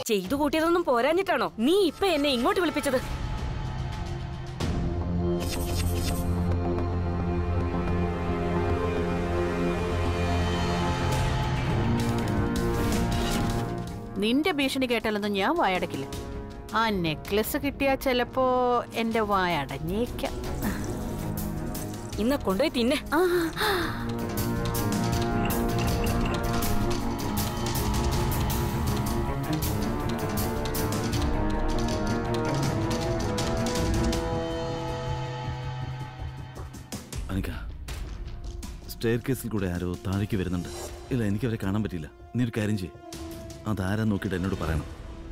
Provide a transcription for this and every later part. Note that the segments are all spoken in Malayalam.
ചെയ്തു കൂട്ടിയതൊന്നും പോരാഞ്ഞിട്ടാണോ നീ ഇപ്പൊ എന്നെ ഇങ്ങോട്ട് വിളിപ്പിച്ചത് നിന്റെ ഭീഷണി കേട്ടാലൊന്നും ഞാൻ വായടക്കില്ല ആ നെക്ലസ് കിട്ടിയാ ചിലപ്പോ എന്റെ വായടഞ്ഞേക്കാം ഇന്ന കൊണ്ടുപോയി തിന്നെ അനിക സ്റ്റെയർ കേസിൽ കൂടെ ആരോ താഴേക്ക് വരുന്നുണ്ട് ഇല്ല എനിക്ക് അവരെ കാണാൻ പറ്റില്ല നീ ഒരു കാര്യം ചെയ്യ് അതാരാ നോക്കിയിട്ട് എന്നോട് പറയണം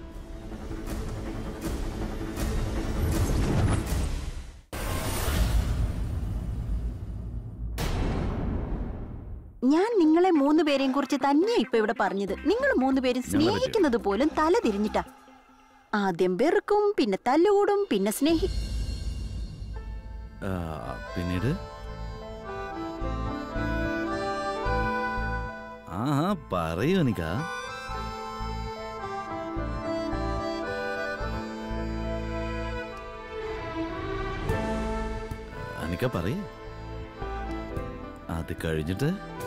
ഞാൻ നിങ്ങളെ മൂന്ന് പേരെയും കുറിച്ച് തന്നെയാ ഇപ്പൊ ഇവിടെ പറഞ്ഞത് നിങ്ങൾ മൂന്ന് പേരും സ്നേഹിക്കുന്നത് പോലും തല തിരിഞ്ഞിട്ടാ ആദ്യം വെറുക്കും പിന്നെ തല്ലുകൂടും പിന്നെ സ്നേഹി ആ, പിന്നീട് ആ ആ, പറയൂ അനിക അനിക പറയൂ അത് കഴിഞ്ഞിട്ട്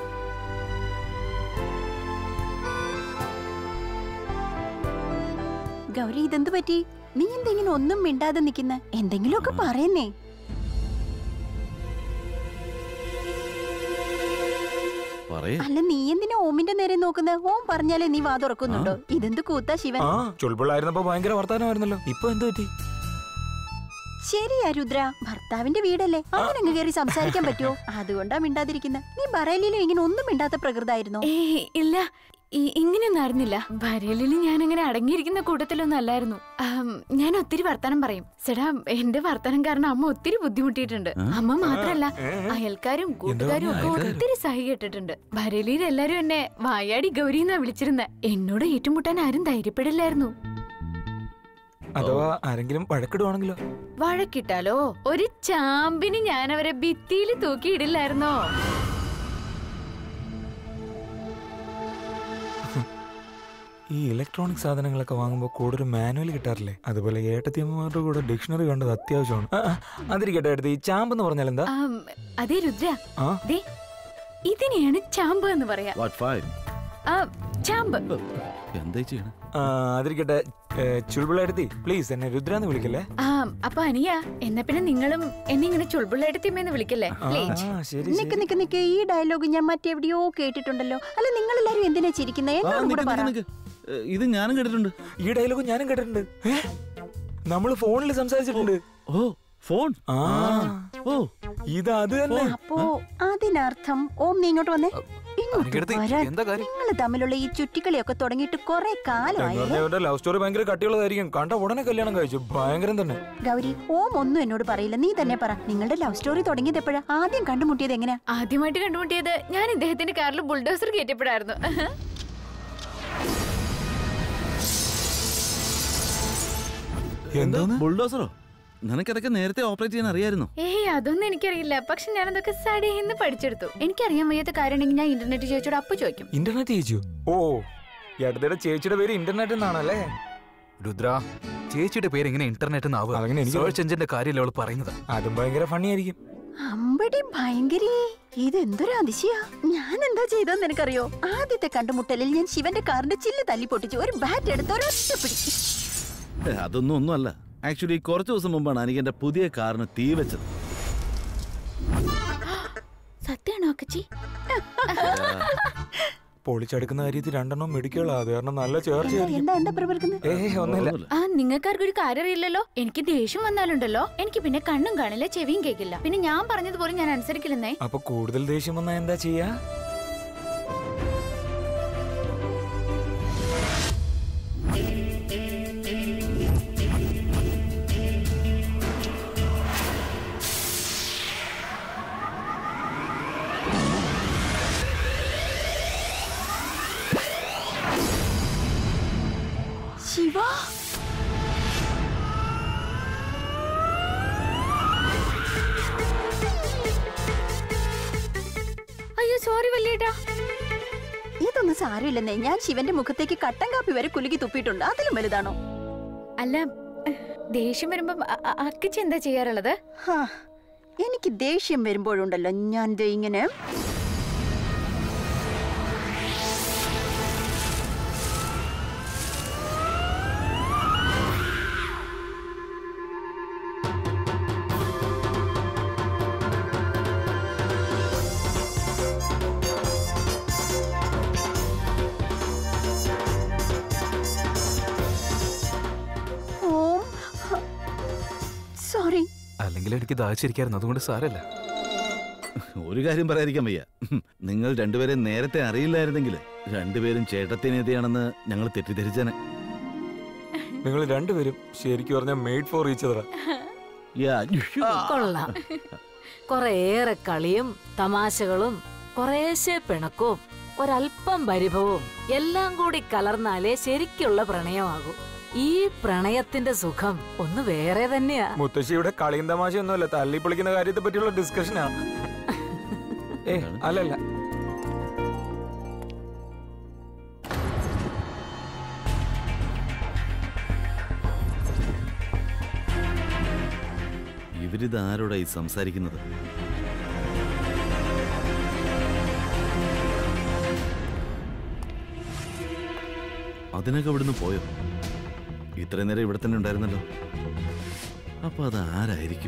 ഗൗരി ഇതെന്ത് പറ്റി നീ എന്തെങ്കിലും ഒന്നും മിണ്ടാതെ നിൽക്കുന്ന എന്തെങ്കിലുമൊക്കെ പറയുന്നേ പറയേ അല്ല നീ എന്തിനാ ഓമിന്റെ നേരെ നോക്കുന്നത് ഓം പറഞ്ഞാലേ നീ വാ തുറക്കുന്നുണ്ടോ ഇതെന്ത് കൂത്താ ശിവൻ ആ ചുൾപിള്ളായിരുന്നപ്പോ ഭയങ്കര വർത്താനമായിരുന്നല്ലോ ഇപ്പൊ എന്ത് പറ്റി ശരിയാ രുദ്ര ഭർത്താവിന്റെ വീടല്ലേ അങ്ങനെ അങ്ങ് കയറി സംസാരിക്കാൻ പറ്റുമോ അതുകൊണ്ടാ മിണ്ടാതിരിക്കുന്നത് നീ ബറേലിയിലും ഇങ്ങനെ ഒന്നും മിണ്ടാത്ത പ്രകൃതായിരുന്നോ ഏയ് ഇല്ല ഈ- ഇങ്ങനെയൊന്നും ആയിരുന്നില്ല ബരേലിൽ ഞാൻ അങ്ങനെ അടങ്ങിയിരിക്കുന്ന കൂട്ടത്തിലൊന്നും അല്ലായിരുന്നു ആം, ഞാൻ ഒത്തിരി വർത്തമാനം പറയും സെടാ എന്റെ വർത്തമാനം കാരണം അമ്മ ഒത്തിരി ബുദ്ധിമുട്ടിയിട്ടുണ്ട് അമ്മ മാത്രല്ല അയൽക്കാരും കൂട്ടുകാരും ഒക്കെ ഒത്തിരി സഹി കേട്ടിട്ടുണ്ട് ബരേലിയിൽ എല്ലാരും എന്നെ വായാടി ഗൗരി എന്നാ വിളിച്ചിരുന്നെ എന്നോട് ഏറ്റുമുട്ടാൻ ആരും ധൈര്യപ്പെടില്ലായിരുന്നു അഥവാ ആരെങ്കിലും വഴക്കിടുവാണെങ്കിലോ വഴക്കിട്ടാലോ ഒരു ചാമ്പിന് ഞാൻ അവരെ ഭിത്തിയിൽ തൂക്കിയിടില്ലായിരുന്നോ ഈ ഇലക്ട്രോണിക് സാധനങ്ങളൊക്കെ വാങ്ങുമ്പോൾ കൂടെ ഒരു മാനുവൽ കിട്ടാറില്ലേ അതുപോലെ ഏട്ടത്തിയമ്മമാരുടെ കൂടെ ഡിക്ഷണറി കണ്ടത് അത്യാവശ്യമാണ് ആ, ആ, അതിരിക്കട്ടെ അടുത്ത് ഈ ചാമ്പ് എന്ന് പറഞ്ഞാൽ എന്താ ആം, അതേ രുദ്ര ആ ദേ ഇതിനെയാണ് ചാമ്പ് എന്ന് പറയാ വാട്ട് ഫൈവ് ആ ചാമ്പ് എന്തായി ചെയ്യണേ ആ, അതിരിക്കട്ടെ ചുൾപിള്ളടുത്തി പ്ലീസ് എന്നെ രുദ്രാന്ന് വിളിക്കല്ലേ ആ അപ്പൊ അനിയ എന്നാ പിന്നെ നിങ്ങളും എന്നെ ഇങ്ങനെ ചുൾബുള്ളെടുത്തിമെന്ന് വിളിക്കല്ലേ ആ പ്ലീസ് ശരി നിക്ക് ശരി നിക്ക് നിക്ക് ഈ ഡയലോഗ് ഞാൻ മറ്റെവിടെയോ കേട്ടിട്ടുണ്ടല്ലോ അല്ല നിങ്ങൾ എല്ലാരും എന്തിനാ ചിരിക്കുന്നത് ആ, എന്നോട് കൂടെ നിക്ക്, പറ നിക്ക്, നിക്ക്. ഏ, ഇത് ഞാനും കേട്ടിട്ടുണ്ട് ഈ ഡയലോഗ് ഞാനും കേട്ടിട്ടുണ്ട് ഏ? നമ്മള് ഫോണിൽ സംസാരിച്ചിട്ടുണ്ട് ഓ ഫോൺ ആ ഓ ഇത് അത് തന്നെ അപ്പോ അതിനർത്ഥം ഓം നീ ഇങ്ങോട്ട് വന്നേ ഇങ്ങോട്ട് അനികേടത്തി, വരാൻ എന്താ കാര്യം? നിങ്ങൾ തമ്മിലുള്ള ഈ ചുറ്റിക്കളിയൊക്കെ തുടങ്ങിയിട്ട് കുറെ കാലമായല്ലേ അവരുടെ ലവ് സ്റ്റോറി ഭയങ്കര കട്ടിയുള്ളതായിരിക്കും കണ്ട ഉടനെ കല്യാണം കഴിച്ചു ഭയങ്കരം തന്നെ ഗൗരി ഓം ഒന്നും എന്നോട് പറയില്ല നീ തന്നെ പറ നിങ്ങളുടെ ലവ് സ്റ്റോറി തുടങ്ങിയത് എപ്പോഴാ ആദ്യം കണ്ടുമുട്ടിയത് എങ്ങനെയാ ആദ്യമായിട്ട് കണ്ടുമുട്ടിയത് ഞാൻ ഇദ്ദേഹത്തിന്റെ കാറിൽ ബുൾഡോസർ കയറ്റപ്പെടായിരുന്നു എന്തോന്ന് ബുൾഡോസറോ നിനക്കതൊക്കെ നേരത്തെ ഓപ്പറേറ്റ് ചെയ്യാൻ അറിയായിരുന്നു ഏയ് അതൊന്നും എനിക്കറിയില്ല പക്ഷെ ഞാൻ അതൊക്കെ സടേന്ന് പഠിച്ചെടുത്തു എനിക്കറിയാൻ വയ്യാത്ത കാര്യമാണെങ്കിൽ ഞാൻ ഇന്റർനെറ്റ് ചോദിച്ചോട് അപ്പൊ ചോദിക്കും ഇന്റർനെറ്റ് ചേച്ചിയോ ഓ ഈ അടുത്തിടെ ചേച്ചിയുടെ പേര് ഇന്റർനെറ്റ് എന്നാണല്ലേ രുദ്ര ചേച്ചിയുടെ പേര് എങ്ങനെ ഇന്റർനെറ്റ് അതങ്ങനെ എനിക്ക് സെർച്ച് എഞ്ചിന്റെ കാര്യമല്ല അവള് പറയുന്നത് അതും ഭയങ്കര ഫണ്ണി ആയിരിക്കും അമ്പടി ഭയങ്കരി ഇതെന്തൊരു അതിശയാ ഞാൻ എന്താ ചെയ്തെന്ന് നിനക്കറിയോ ആദ്യത്തെ കണ്ടുമുട്ടലിൽ ഞാൻ ശിവന്റെ കാറിന്റെ ചില്ല് തല്ലി പൊട്ടിച്ചു ഒരു ബാറ്റ് എടുത്ത് ഒരൊറ്റ പിടി ഏ, അതൊന്നും ഒന്നുമല്ല ആക്ച്വലി കുറച്ച് ദിവസം മുമ്പാണ് എനിക്ക് എന്റെ പുതിയ കാറിന് തീ വെച്ചത് സത്യമാണോ അക്കച്ചി പൊളിച്ചെടുക്കുന്ന കാര്യത്തിൽ രണ്ടെണ്ണം മെഡിക്കുകളാ അത് കാരണം നല്ല ചേർച്ചയായിരിക്കും എന്താ എന്താ പ്രവർക്കുന്നത് ഏ ഒന്നുമില്ല ഒന്നുമില്ല. ആ നിങ്ങൾക്കാർക്കും ഒരു കാര്യം അറിയില്ലല്ലോ എനിക്ക് ദേഷ്യം വന്നാലുണ്ടല്ലോ എനിക്ക് പിന്നെ കണ്ണും കാണില്ല ചെവിയും കേൾക്കില്ല പിന്നെ ഞാൻ പറഞ്ഞതുപോലെ ഞാൻ അനുസരിക്കില്ലെന്നേ അപ്പൊ കൂടുതൽ ദേഷ്യം വന്നാ എന്താ ചെയ്യാ ശിവ അയ്യോ സോറി വല്യേട്ടാ അതൊന്നും സാരമില്ലെന്നേ ഞാൻ ശിവന്റെ മുഖത്തേക്ക് കട്ടൻ കാപ്പി വരെ കുലുക്കി തുപ്പിയിട്ടുണ്ട് അതിലും വലുതാണോ അല്ല ദേഷ്യം വരുമ്പോ അക്കിച്ച് എന്താ ചെയ്യാറുള്ളത് ഹാ, എനിക്ക് ദേഷ്യം വരുമ്പോഴുണ്ടല്ലോ ഞാൻ ദേ ഇങ്ങനെ ഓം സോറി അല്ലെങ്കിൽ എനിക്ക് ദാഹിച്ചിരിക്കായിരുന്നു അതുകൊണ്ട് സാരല്ല ഒരു കാര്യം പറയാതിരിക്കാൻ വയ്യ നിങ്ങൾ രണ്ടുപേരെ നേരത്തെ അറിയില്ലായിരുന്നെങ്കിൽ രണ്ടുപേരും ചേട്ടത്തിനെതിയാണെന്ന് ഞങ്ങൾ തെറ്റിദ്ധരിച്ചേനെ നിങ്ങൾ രണ്ടുപേരും ശരിക്കും പറഞ്ഞാൽ made for each other yeah, കൊള്ളാം കുറേയേറെ കളിയും തമാശകളും കുറേശ്ശെ പിണക്കവും ഒരല്പം പരിഭവവും എല്ലാം കൂടി കലർന്നാലേ ശരിക്കുള്ള പ്രണയമാകൂ ഈ പ്രണയത്തിന്റെ സുഖം ഒന്ന് വേറെ തന്നെയാ മുത്തശ്ശിയുടെ കളിയും തമാശയൊന്നുമല്ല തല്ലി പൊളിക്കുന്ന കാര്യത്തെ പറ്റിയുള്ള ഡിസ്കഷനാ ഏ അല്ലല്ല ഇവരിത് ആരോടാ ഈ സംസാരിക്കുന്നത് അതിനൊക്കെ ഇവിടുന്ന് പോയോ ഇത്രയും നേരം ഇവിടെ തന്നെ ഉണ്ടായിരുന്നല്ലോ അപ്പൊ അത് ആരായിരിക്കും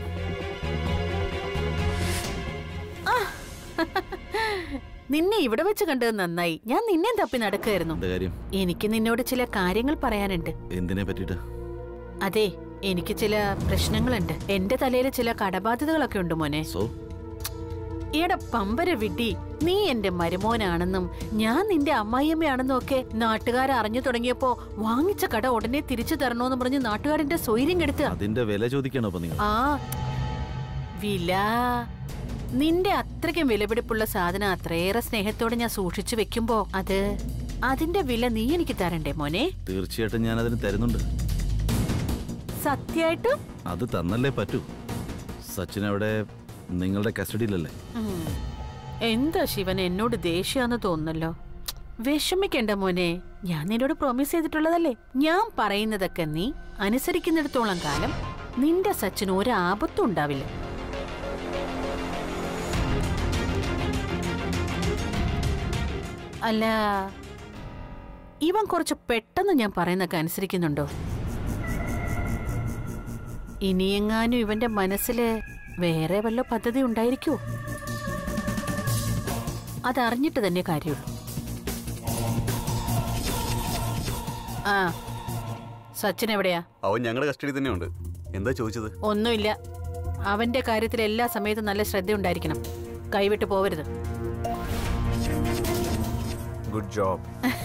നിന്നെ ഇവിടെ വെച്ച് കണ്ടത് നന്നായി ഞാൻ നിന്നെ തപ്പി നടക്കുകയായിരുന്നു എന്താ കാര്യം എനിക്ക് നിന്നോട് ചില കാര്യങ്ങൾ പറയാനുണ്ട് എന്തിനെ പറ്റിയിട്ട് അതെ എനിക്ക് ചില പ്രശ്നങ്ങളുണ്ട് എന്റെ തലയിൽ ചില കടബാധ്യതകളൊക്കെ ഉണ്ട് മോനെ സോ ഈടെ പമ്പര വിഡി നീ എന്റെ മരുമോനാണെന്നും ഞാൻ നിന്റെ അമ്മായിയമ്മയാണെന്നും ഒക്കെ നാട്ടുകാർ അറിഞ്ഞു തുടങ്ങിയപ്പോ വാങ്ങിച്ച കട ഉടനെ തിരിച്ചു തരണോന്ന് പറഞ്ഞ് നാട്ടുകാരന്റെ സ്വൈര്യം കെടുത്തുക അതിന്റെ വില ചോദിക്കണോ അപ്പൊ നിങ്ങൾ ആ വില നിന്റെ അത്രയ്ക്കും വിലപിടിപ്പുള്ള സാധനം അത്രയേറെ സ്നേഹത്തോടെ ഞാൻ സൂക്ഷിച്ചു വെക്കുമ്പോ അത് അതിന്റെ വില നീ എനിക്ക് തരണ്ടേ മോനെ തീർച്ചയായിട്ടും ഞാൻ അതിന് തരുന്നുണ്ട് സത്യായിട്ടും അത് തന്നല്ലേ പറ്റൂ സച്ചിൻ അവിടെ നിങ്ങളുടെ കസ്റ്റഡിയിലല്ലേ ഉം. എന്താ ശിവൻ എന്നോട് ദേഷ്യാന്ന് തോന്നുന്നല്ലോ വിഷമിക്കണ്ട മോനെ ഞാൻ നിന്നോട് പ്രോമിസ് ചെയ്തിട്ടുള്ളതല്ലേ ഞാൻ പറയുന്നതൊക്കെ നീ അനുസരിക്കുന്നിടത്തോളം കാലം നിന്റെ സച്ചിന് ഒരു ആപത്തും ഉണ്ടാവില്ല അല്ല ഇവൻ കുറച്ച് പെട്ടെന്ന് ഞാൻ പറയുന്നൊക്കെ അനുസരിക്കുന്നുണ്ടോ ഇനിയെങ്ങാനും ഇവന്റെ മനസ്സില് വേറെ വല്ല പദ്ധതി ഉണ്ടായിരിക്കുമോ അതറിഞ്ഞിട്ട് തന്നെ കാര്യമുള്ളൂ ആ സച്ചിൻ എവിടെയാ അവൻ ഞങ്ങളുടെ കസ്റ്റഡി തന്നെയുണ്ട് എന്താ ചോദിച്ചത് ഒന്നുമില്ല അവന്റെ കാര്യത്തിൽ എല്ലാ സമയത്തും നല്ല ശ്രദ്ധയുണ്ടായിരിക്കണം കൈവിട്ട് പോവരുത് ഗുഡ് ജോബ്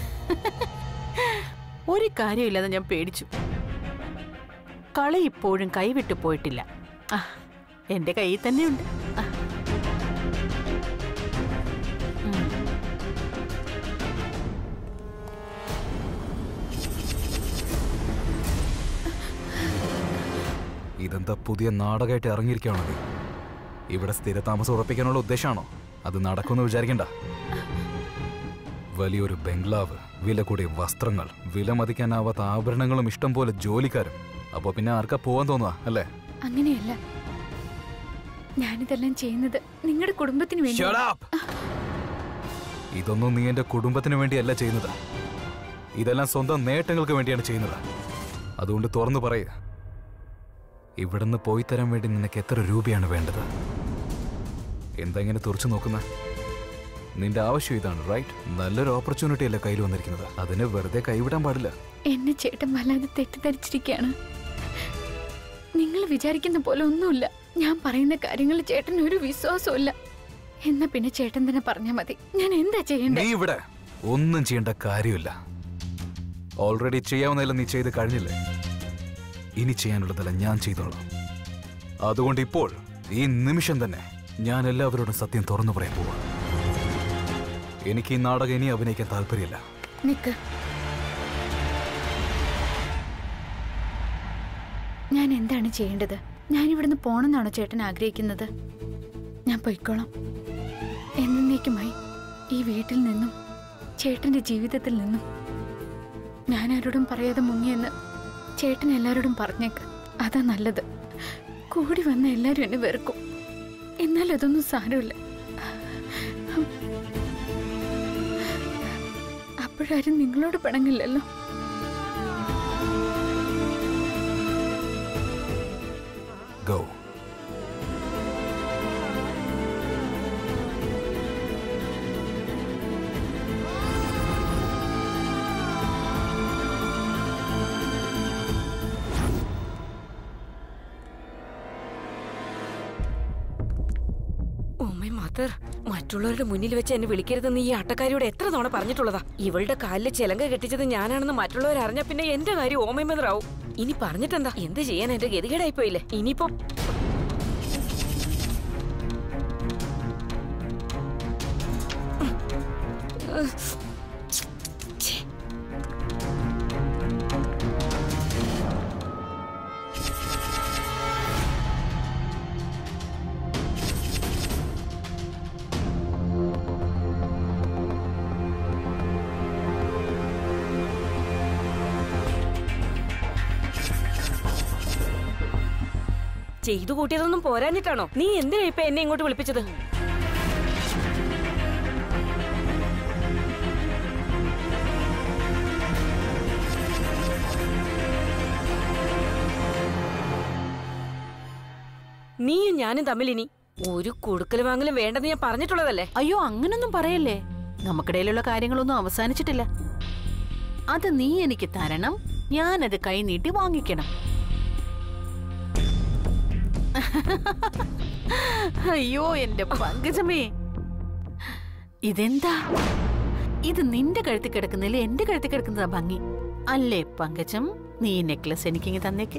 ഒരു കാര്യമില്ലാതെ ഞാൻ പേടിച്ചു കളി ഇപ്പോഴും കൈവിട്ടു പോയിട്ടില്ല ആ, എന്റെ കയ്യിൽ തന്നെയുണ്ട് ആ. ഉം. ഇതെന്താ പുതിയ നാടകമായിട്ട് ഇറങ്ങിയിരിക്കുകയാണോ നീ ഇവിടെ സ്ഥിരതാമസം ഉറപ്പിക്കാനുള്ള ഉദ്ദേശമാണോ അത് നടക്കുമെന്ന് വിചാരിക്കണ്ട വലിയൊരു ബംഗ്ലാവ് വില കൂടിയ വസ്ത്രങ്ങൾ വിലമതിക്കാനാവാത്ത ആഭരണങ്ങളും ഇഷ്ടം പോലെ ജോലിക്കാരും അപ്പൊ പിന്നെ ആർക്കാ പോവാൻ തോന്നുക അല്ലേ അങ്ങനെയല്ല ഞാനിതെല്ലാം ചെയ്യുന്നത് നിങ്ങളുടെ കുടുംബത്തിന് വേണ്ടി Shut up! ഇതൊന്നും നീ എന്റെ കുടുംബത്തിന് വേണ്ടിയല്ല ചെയ്യുന്നത് ഇതെല്ലാം സ്വന്തം നേട്ടങ്ങൾക്ക് വേണ്ടിയാണ് ചെയ്യുന്നത് അതുകൊണ്ട് തുറന്നു പറയുക ഇവിടുന്ന് പോയി തരാൻ വേണ്ടി നിനക്ക് എത്ര രൂപയാണ് വേണ്ടത് എന്താ ഇങ്ങനെ തുറച്ചു നോക്കുന്ന നിന്റെ ആവശ്യം ഇതാണ് റൈറ്റ് നല്ലൊരു ഓപ്പർച്യൂണിറ്റി അല്ലേ കയ്യിൽ വന്നിരിക്കുന്നത് അതിന് വെറുതെ കൈവിടാൻ പാടില്ല എന്നെ ചേട്ടൻ വല്ലാതെ തെറ്റിദ്ധരിച്ചിരിക്കുകയാണ് നിങ്ങൾ വിചാരിക്കുന്ന പോലെ ഒന്നുമില്ല ഞാൻ പറയുന്ന കാര്യങ്ങൾ ചേട്ടൻ ഒരു വിശ്വാസമില്ല എന്നാ പിന്നെ ചേട്ടൻ തന്നെ പറഞ്ഞാ മതി ഞാൻ എന്താ ചെയ്യണ്ടേ നീ ഇവിടെ ഒന്നും ചെയ്യേണ്ട കാര്യമില്ല ഓൾറെഡി ചെയ്യാവുന്നതെല്ലാം നീ ചെയ്ത് കഴിഞ്ഞില്ലേ ഇനി ചെയ്യാനുള്ളതെല്ലാം ഞാൻ ചെയ്തോളാം അതുകൊണ്ട് ഇപ്പോൾ ഈ നിമിഷം തന്നെ ഞാൻ എല്ലാവരോടും സത്യം തുറന്നു പറയാൻ പോവാ എനിക്ക് ഈ നാടകം ഇനി അഭിനയിക്കാൻ താല്പര്യമില്ല നിക്ക് ഞാൻ എന്താണ് ചെയ്യേണ്ടത് ഞാൻ ഇവിടുന്ന് പോണെന്നാണോ ചേട്ടൻ ആഗ്രഹിക്കുന്നത് ഞാൻ പൊയ്ക്കോളാം എന്നേക്കുമായി ഈ വീട്ടിൽ നിന്നും ചേട്ടന്റെ ജീവിതത്തിൽ നിന്നും ഞാൻ ആരോടും പറയാതെ മുങ്ങിയെന്ന് ചേട്ടൻ എല്ലാവരോടും പറഞ്ഞേക്ക് അതാ നല്ലത് കൂടി വന്ന എല്ലാവരും എന്നെ വെറുക്കും എന്നാൽ അതൊന്നും സാരമില്ല അപ്പോഴാരും നിങ്ങളോട് പിണങ്ങില്ലല്ലോ ഗോ ഓമൈ മദർ മറ്റുള്ളവരുടെ മുന്നിൽ വെച്ച് എന്നെ വിളിക്കരുതെന്ന് ഈ ആട്ടക്കാരിയോട് എത്ര തവണ പറഞ്ഞിട്ടുള്ളതാ ഇവളുടെ കാലിൽ ചിലങ്ക കെട്ടിച്ചത് ഞാനാണെന്ന് മറ്റുള്ളവർ അറിഞ്ഞ പിന്നെ എന്റെ കാര്യം ഓമൈ മദർ ആവും ഇനി പറഞ്ഞിട്ടെന്താ എന്ത് ചെയ്യാൻ എന്റെ ഗതികേടായി പോയില്ലേ ഇനിയിപ്പോ ചെയ്തു കൂട്ടിയതൊന്നും പോരാഞ്ഞിട്ടാണോ നീ എന്തിനാ ഇപ്പൊ എന്നെ ഇങ്ങോട്ട് വിളിപ്പിച്ചത് നീയും ഞാനും തമ്മിൽ ഇനി ഒരു കൊടുക്കൽ വാങ്ങലും വേണ്ടെന്ന് ഞാൻ പറഞ്ഞിട്ടുള്ളതല്ലേ അയ്യോ അങ്ങനൊന്നും പറയല്ലേ നമുക്കിടയിലുള്ള കാര്യങ്ങളൊന്നും അവസാനിച്ചിട്ടില്ല അത് നീ എനിക്ക് തരണം ഞാനത് കൈനീട്ടി വാങ്ങിക്കണം അയ്യോ എന്റെ പങ്കജമേ ഇതെന്താ ഇത് നിന്റെ കഴുത്തിൽ കിടക്കുന്നില്ല എന്റെ കഴുത്തിൽ കിടക്കുന്നതാ ഭംഗി അല്ലേ പങ്കജം നീ നെക്ലസ് എനിക്കിങ്ങ് തന്നേക്ക്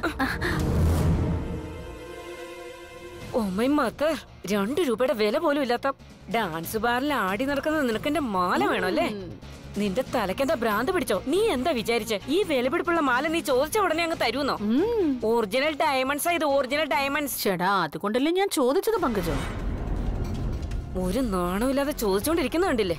ഓമൈ മദർ രണ്ടു രൂപയുടെ വില പോലും ഇല്ലാത്ത ഡാൻസ് ബാറിൽ ആടി നടക്കുന്ന നിനക്കെന്റെ മാല വേണോ അല്ലേ നിന്റെ തലക്കെന്താ ഭ്രാന്ത് പിടിച്ചോ നീ എന്താ വിചാരിച്ചേ ഈ വിലപിടിപ്പുള്ള മാല നീ ചോദിച്ച ഉടനെ അങ്ങ് തരുന്നോ ഉം. ഒറിജിനൽ ഡയമണ്ട്സ് ഇത് ഒറിജിനൽ ഡയമണ്ട്സ് ചേടാ അതുകൊണ്ടല്ലേ ഞാൻ ചോദിച്ചത് പങ്കജം ഒരു നാണമില്ലാതെ ചോദിച്ചോണ്ടിരിക്കുന്ന കണ്ടില്ലേ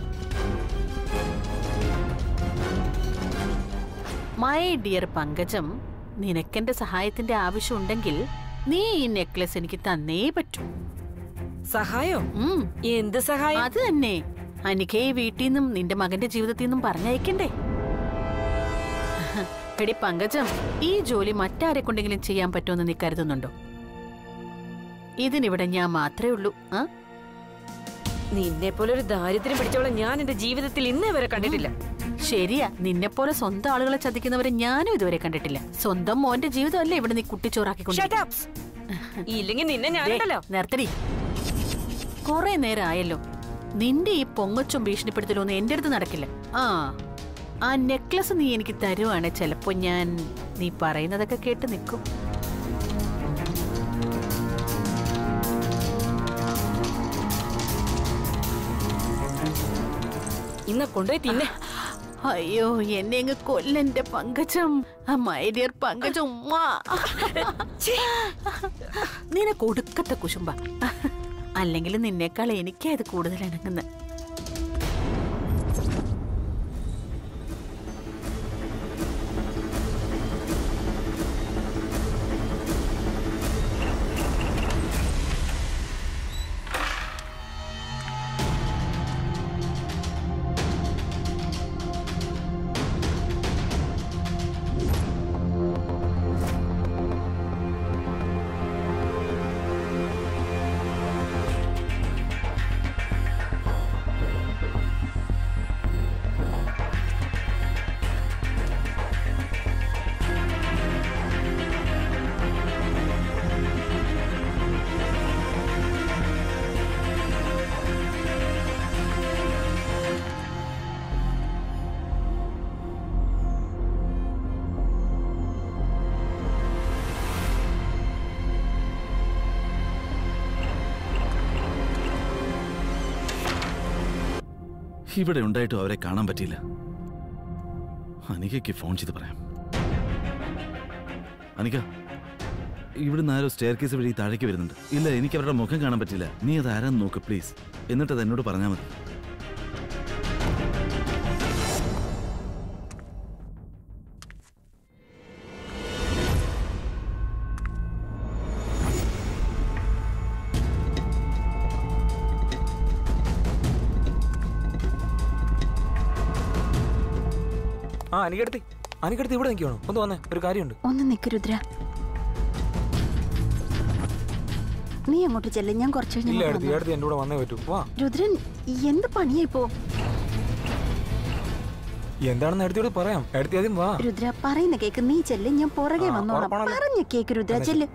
മൈ ഡിയർ പങ്കജം നിനക്കെന്റെ സഹായത്തിന്റെ ആവശ്യമുണ്ടെങ്കിൽ നീ ഈ നെക്ലസ് എനിക്ക് തന്നേ പറ്റൂ സഹായോ ഉം, എന്ത് സഹായം അത് തന്നെ അനിക്കയെ വീട്ടിൽ നിന്നും നിന്റെ മകന്റെ ജീവിതത്തിൽ നിന്നും പറഞ്ഞയക്കണ്ടേ എടി പങ്കജം ഈ ജോലി മറ്റാരെ കൊണ്ടെങ്കിലും ചെയ്യാൻ പറ്റുമെന്ന് നീ കരുതുന്നുണ്ടോ ഇതിനിവിടെ ഞാൻ മാത്രമേ ഉള്ളൂ ആ നിന്നെ പോലെ ഒരു ദാരിദ്ര്യം പിടിച്ചവളെ ഞാൻ എന്റെ ജീവിതത്തിൽ ഇന്നേ വരെ കണ്ടിട്ടില്ല ശരിയാ നിന്നെ പോലെ സ്വന്തം ആളുകളെ ചതിക്കുന്നവരെ ഞാനും ഇതുവരെ കണ്ടിട്ടില്ല സ്വന്തം മോന്റെ ജീവിതമല്ലേ ഇവിടെ നീ കുട്ടിച്ചോറാക്കിക്കൊണ്ട് Shut up. ഇല്ലെങ്കിൽ നിന്നെ ഞാനുണ്ടല്ലോ നിർത്തടി കുറെ നേരം ആയല്ലോ നിന്റെ ഈ പൊങ്ങച്ചും ഭീഷണിപ്പെടുത്തലൊന്നും എന്റെ അടുത്ത് നടക്കില്ല ആ ആ നെക്ലസ് നീ എനിക്ക് തരുവാണ് ചിലപ്പോ ഞാൻ നീ പറയുന്നതൊക്കെ കേട്ട് നിൽക്കും ഇന്ന കൊണ്ടുപോയി തിന്നെ അയ്യോ എന്നെ അങ്ങ് കൊല്ലെന്റെ പങ്കജം മൈ ഡിയർ പങ്കജം ഉമ്മാ. നിനക്ക് ഒടുക്കത്തെ കുശുമ്പ അല്ലെങ്കിൽ നിന്നേക്കാൾ എനിക്കാ ഇത് കൂടുതൽ ഇണങ്ങുന്നത് ഇവിടെ ഉണ്ടായിട്ടും അവരെ കാണാൻ പറ്റിയില്ല അനികയ്ക്ക് ഫോൺ ചെയ്ത് പറയാം അനിക ഇവിടുന്ന് ആരോ സ്റ്റെയർ കേസ് വഴി താഴേക്ക് വരുന്നുണ്ട് ഇല്ല എനിക്ക് അവരുടെ മുഖം കാണാൻ പറ്റില്ല നീ അത് ആരാന്ന് നോക്ക് പ്ലീസ് എന്നിട്ട് അത് എന്നോട് പറഞ്ഞാൽ മതി ആ അനിക്കെടുത്തി അനിക്കെടുത്ത് ഇവിടെ നിൽക്കണോ ഒന്ന് വന്നേ ഒരു കാര്യമുണ്ട് ഒന്ന് നിക്ക് രുദ്ര നീ അങ്ങോട്ട് ചെല്ല് ഞാൻ കുറച്ച് കഴിഞ്ഞ് ഇല്ല അങ്ങോട്ട് എടുത്തി വന്നോളാം. എടുത്ത് എൻ്റെ കൂടെ വന്നേ പറ്റൂ വാ രുദ്രൻ എന്ത് പണിയാ ഇപ്പോ എന്താണെന്ന് എടുത്തിയോട് പറയാം എടുത്തി ആദ്യം വാ രുദ്ര പറയുന്ന കേക്ക് നീ ചെല്ല് ഞാൻ പുറകെ ആ, വന്നോളാം ഉറപ്പാണല്ലോ. പറഞ്ഞ കേക്ക് രുദ്ര എന്നാ ചെല്ല്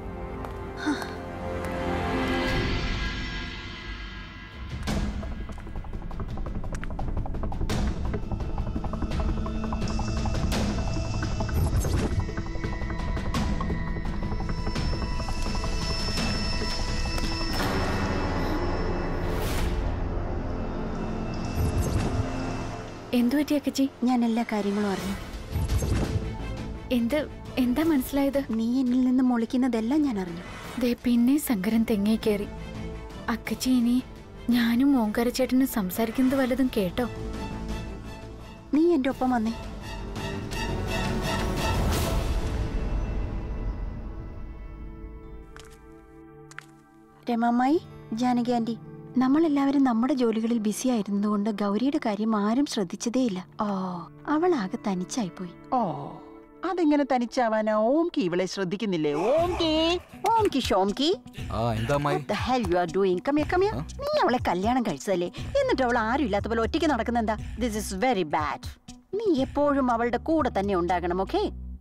എന്തു പറ്റി അക്കച്ചി ഞാൻ എല്ലാ കാര്യങ്ങളും അറിഞ്ഞു എന്ത് എന്താ മനസ്സിലായത് നീ എന്നിൽ നിന്ന് മുളിക്കുന്നതെല്ലാം ഞാൻ അറിഞ്ഞു ദേ പിന്നെ സങ്കരം തെങ്ങേ കയറി അക്കച്ചി ഇനി ഞാനും ഓങ്കാരച്ചേട്ടനും സംസാരിക്കുന്നത് വല്ലതും കേട്ടോ നീ എന്റെ ഒപ്പം വന്നേ രമാമായി ജാനകി ആന്റി നമ്മളെല്ലാവരും നമ്മുടെ ജോലികളിൽ ബിസി ആയിരുന്നതുകൊണ്ട് ഗൗരിയുടെ കാര്യം ആരും ശ്രദ്ധിച്ചതേയില്ല ഓ അവൾ ആകെ തനിച്ചായിപ്പോയി ഓ അതെങ്ങനെ തനിച്ചാവാനാ ഓംകി ഇവളെ ശ്രദ്ധിക്കുന്നില്ലേ ഓംകി ഓംകി ഷോംകി ആ എന്താ അമ്മായി What the hell you are doing? Come here, come here. നീ അവളെ കല്യാണം കഴിച്ചതല്ലേ എന്നിട്ട് അവൾ ആരും ഇല്ലാത്ത പോലെ ഒറ്റയ്ക്ക് നടക്കുന്ന എന്താ ദിസ് ഇസ് വെരി ബാഡ് നീ എപ്പോഴും അവളുടെ കൂടെ തന്നെ ഉണ്ടാകണം ഓക്കെ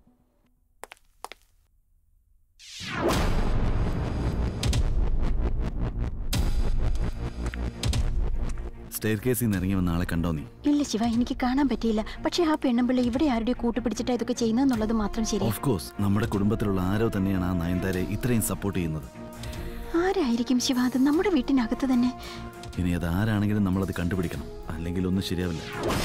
സ്റ്റെയർ കേസിൽ നിന്ന് ഇറങ്ങി വന്ന ആളെ കണ്ടോ നീ ഇല്ല ശിവ എനിക്ക് കാണാൻ പറ്റിയില്ല പക്ഷെ ആ പെണ്ണുമ്പിള്ള ഇവിടെ ആരുടെ കൂട്ടുപിടിച്ചിട്ടാ ഇതൊക്കെ ചെയ്യുന്നതെന്നുള്ളത് മാത്രം ശരിയാ ഓഫ് കോഴ്സ് നമ്മുടെ കുടുംബത്തിലുള്ള ആരോ തന്നെയാണ് ആ നയൻതാരെ ഇത്രയും സപ്പോർട്ട് ചെയ്യുന്നത് ആരായിരിക്കും ശിവ അത് നമ്മുടെ വീട്ടിനകത്ത് തന്നെ ഇനി അത് ആരാണെങ്കിലും നമ്മളത് കണ്ടുപിടിക്കണം അല്ലെങ്കിൽ ഒന്നും ശരിയാവില്ല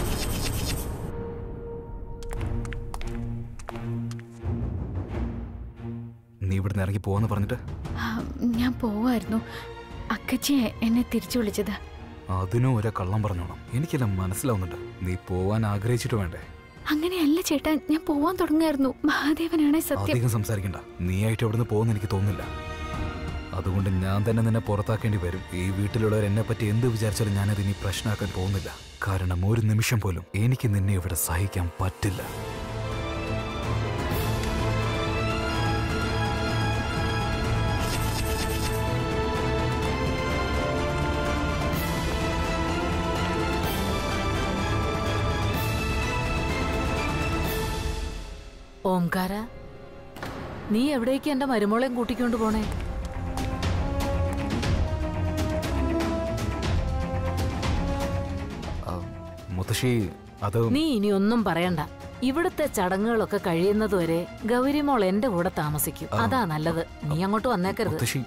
നീ ഇവിടുന്ന് ഇറങ്ങി പോവാന്ന് പറഞ്ഞിട്ട് ആ, ഞാൻ പോവായിരുന്നു അക്കച്ചി എന്നെ തിരിച്ചു വിളിച്ചത് അതിനും ഒരേ കള്ളം പറഞ്ഞോണം എനിക്കെല്ലാം മനസ്സിലാവുന്നുണ്ട് നീ പോവാൻ ആഗ്രഹിച്ചിട്ട് വേണ്ടേ അങ്ങനെയല്ല ചേട്ടാ ഞാൻ പോവാൻ തുടങ്ങായിരുന്നു മഹാദേവനാണ് സത്യം അധികം സംസാരിക്കണ്ട നീയായിട്ട് ഇവിടുന്ന് പോകുന്ന എനിക്ക് തോന്നുന്നില്ല അതുകൊണ്ട് ഞാൻ തന്നെ നിന്നെ പുറത്താക്കേണ്ടി വരും ഈ വീട്ടിലുള്ളവർ എന്നെ പറ്റി എന്ത് വിചാരിച്ചാലും ഞാനത് ഇനി പ്രശ്നമാക്കാൻ പോകുന്നില്ല കാരണം ഒരു നിമിഷം പോലും എനിക്ക് നിന്നെ ഇവിടെ സഹിക്കാൻ പറ്റില്ല ഓംകാര നീ എവിടേക്ക് എന്റെ മരുമോളെയും കൂട്ടിക്കൊണ്ട് പോണേ ആ, മുത്തശ്ശി അത് നീ ഇനി ഒന്നും പറയണ്ട ഇവിടുത്തെ ചടങ്ങുകളൊക്കെ കഴിയുന്നതുവരെ ഗൗരിമോൾ എന്റെ കൂടെ താമസിക്കും ആ. അതാ നല്ലത് നീ അങ്ങോട്ട് വന്നേക്കരുത് മുത്തശ്ശി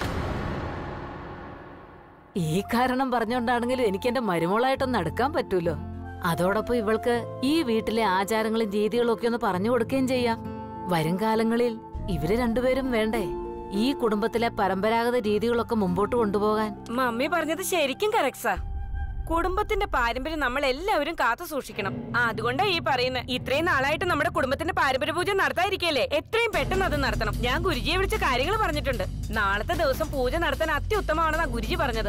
ഈ കാരണം പറഞ്ഞോണ്ടാണെങ്കിലും എനിക്ക് എന്റെ മരുമോളായിട്ടൊന്ന് അടുക്കാൻ പറ്റൂലോ അതോടൊപ്പം ഇവൾക്ക് ഈ വീട്ടിലെ ആചാരങ്ങളും രീതികളും ഒക്കെ ഒന്ന് പറഞ്ഞു കൊടുക്കുകയും ചെയ്യാം വരും കാലങ്ങളിൽ ഇവര് രണ്ടുപേരും വേണ്ടേ ഈ കുടുംബത്തിലെ പരമ്പരാഗത രീതികളൊക്കെ മുമ്പോട്ട് കൊണ്ടുപോകാൻ മമ്മി പറഞ്ഞത് ശരിക്കും കറക്സാ കുടുംബത്തിന്റെ പാരമ്പര്യം നമ്മൾ എല്ലാവരും കാത്തു സൂക്ഷിക്കണം അതുകൊണ്ടാ ഈ പറയുന്നത് ഇത്രയും നാളായിട്ട് നമ്മുടെ കുടുംബത്തിന്റെ പാരമ്പര്യ പൂജ നടത്താതിരിക്കല്ലേ എത്രയും പെട്ടെന്ന് അത് നടത്തണം ഞാൻ ഗുരുജിയെ വിളിച്ച കാര്യങ്ങൾ പറഞ്ഞിട്ടുണ്ട് നാളത്തെ ദിവസം പൂജ നടത്താൻ അത്യുത്തമമാണെന്നാ ഗുരുജി പറഞ്ഞത്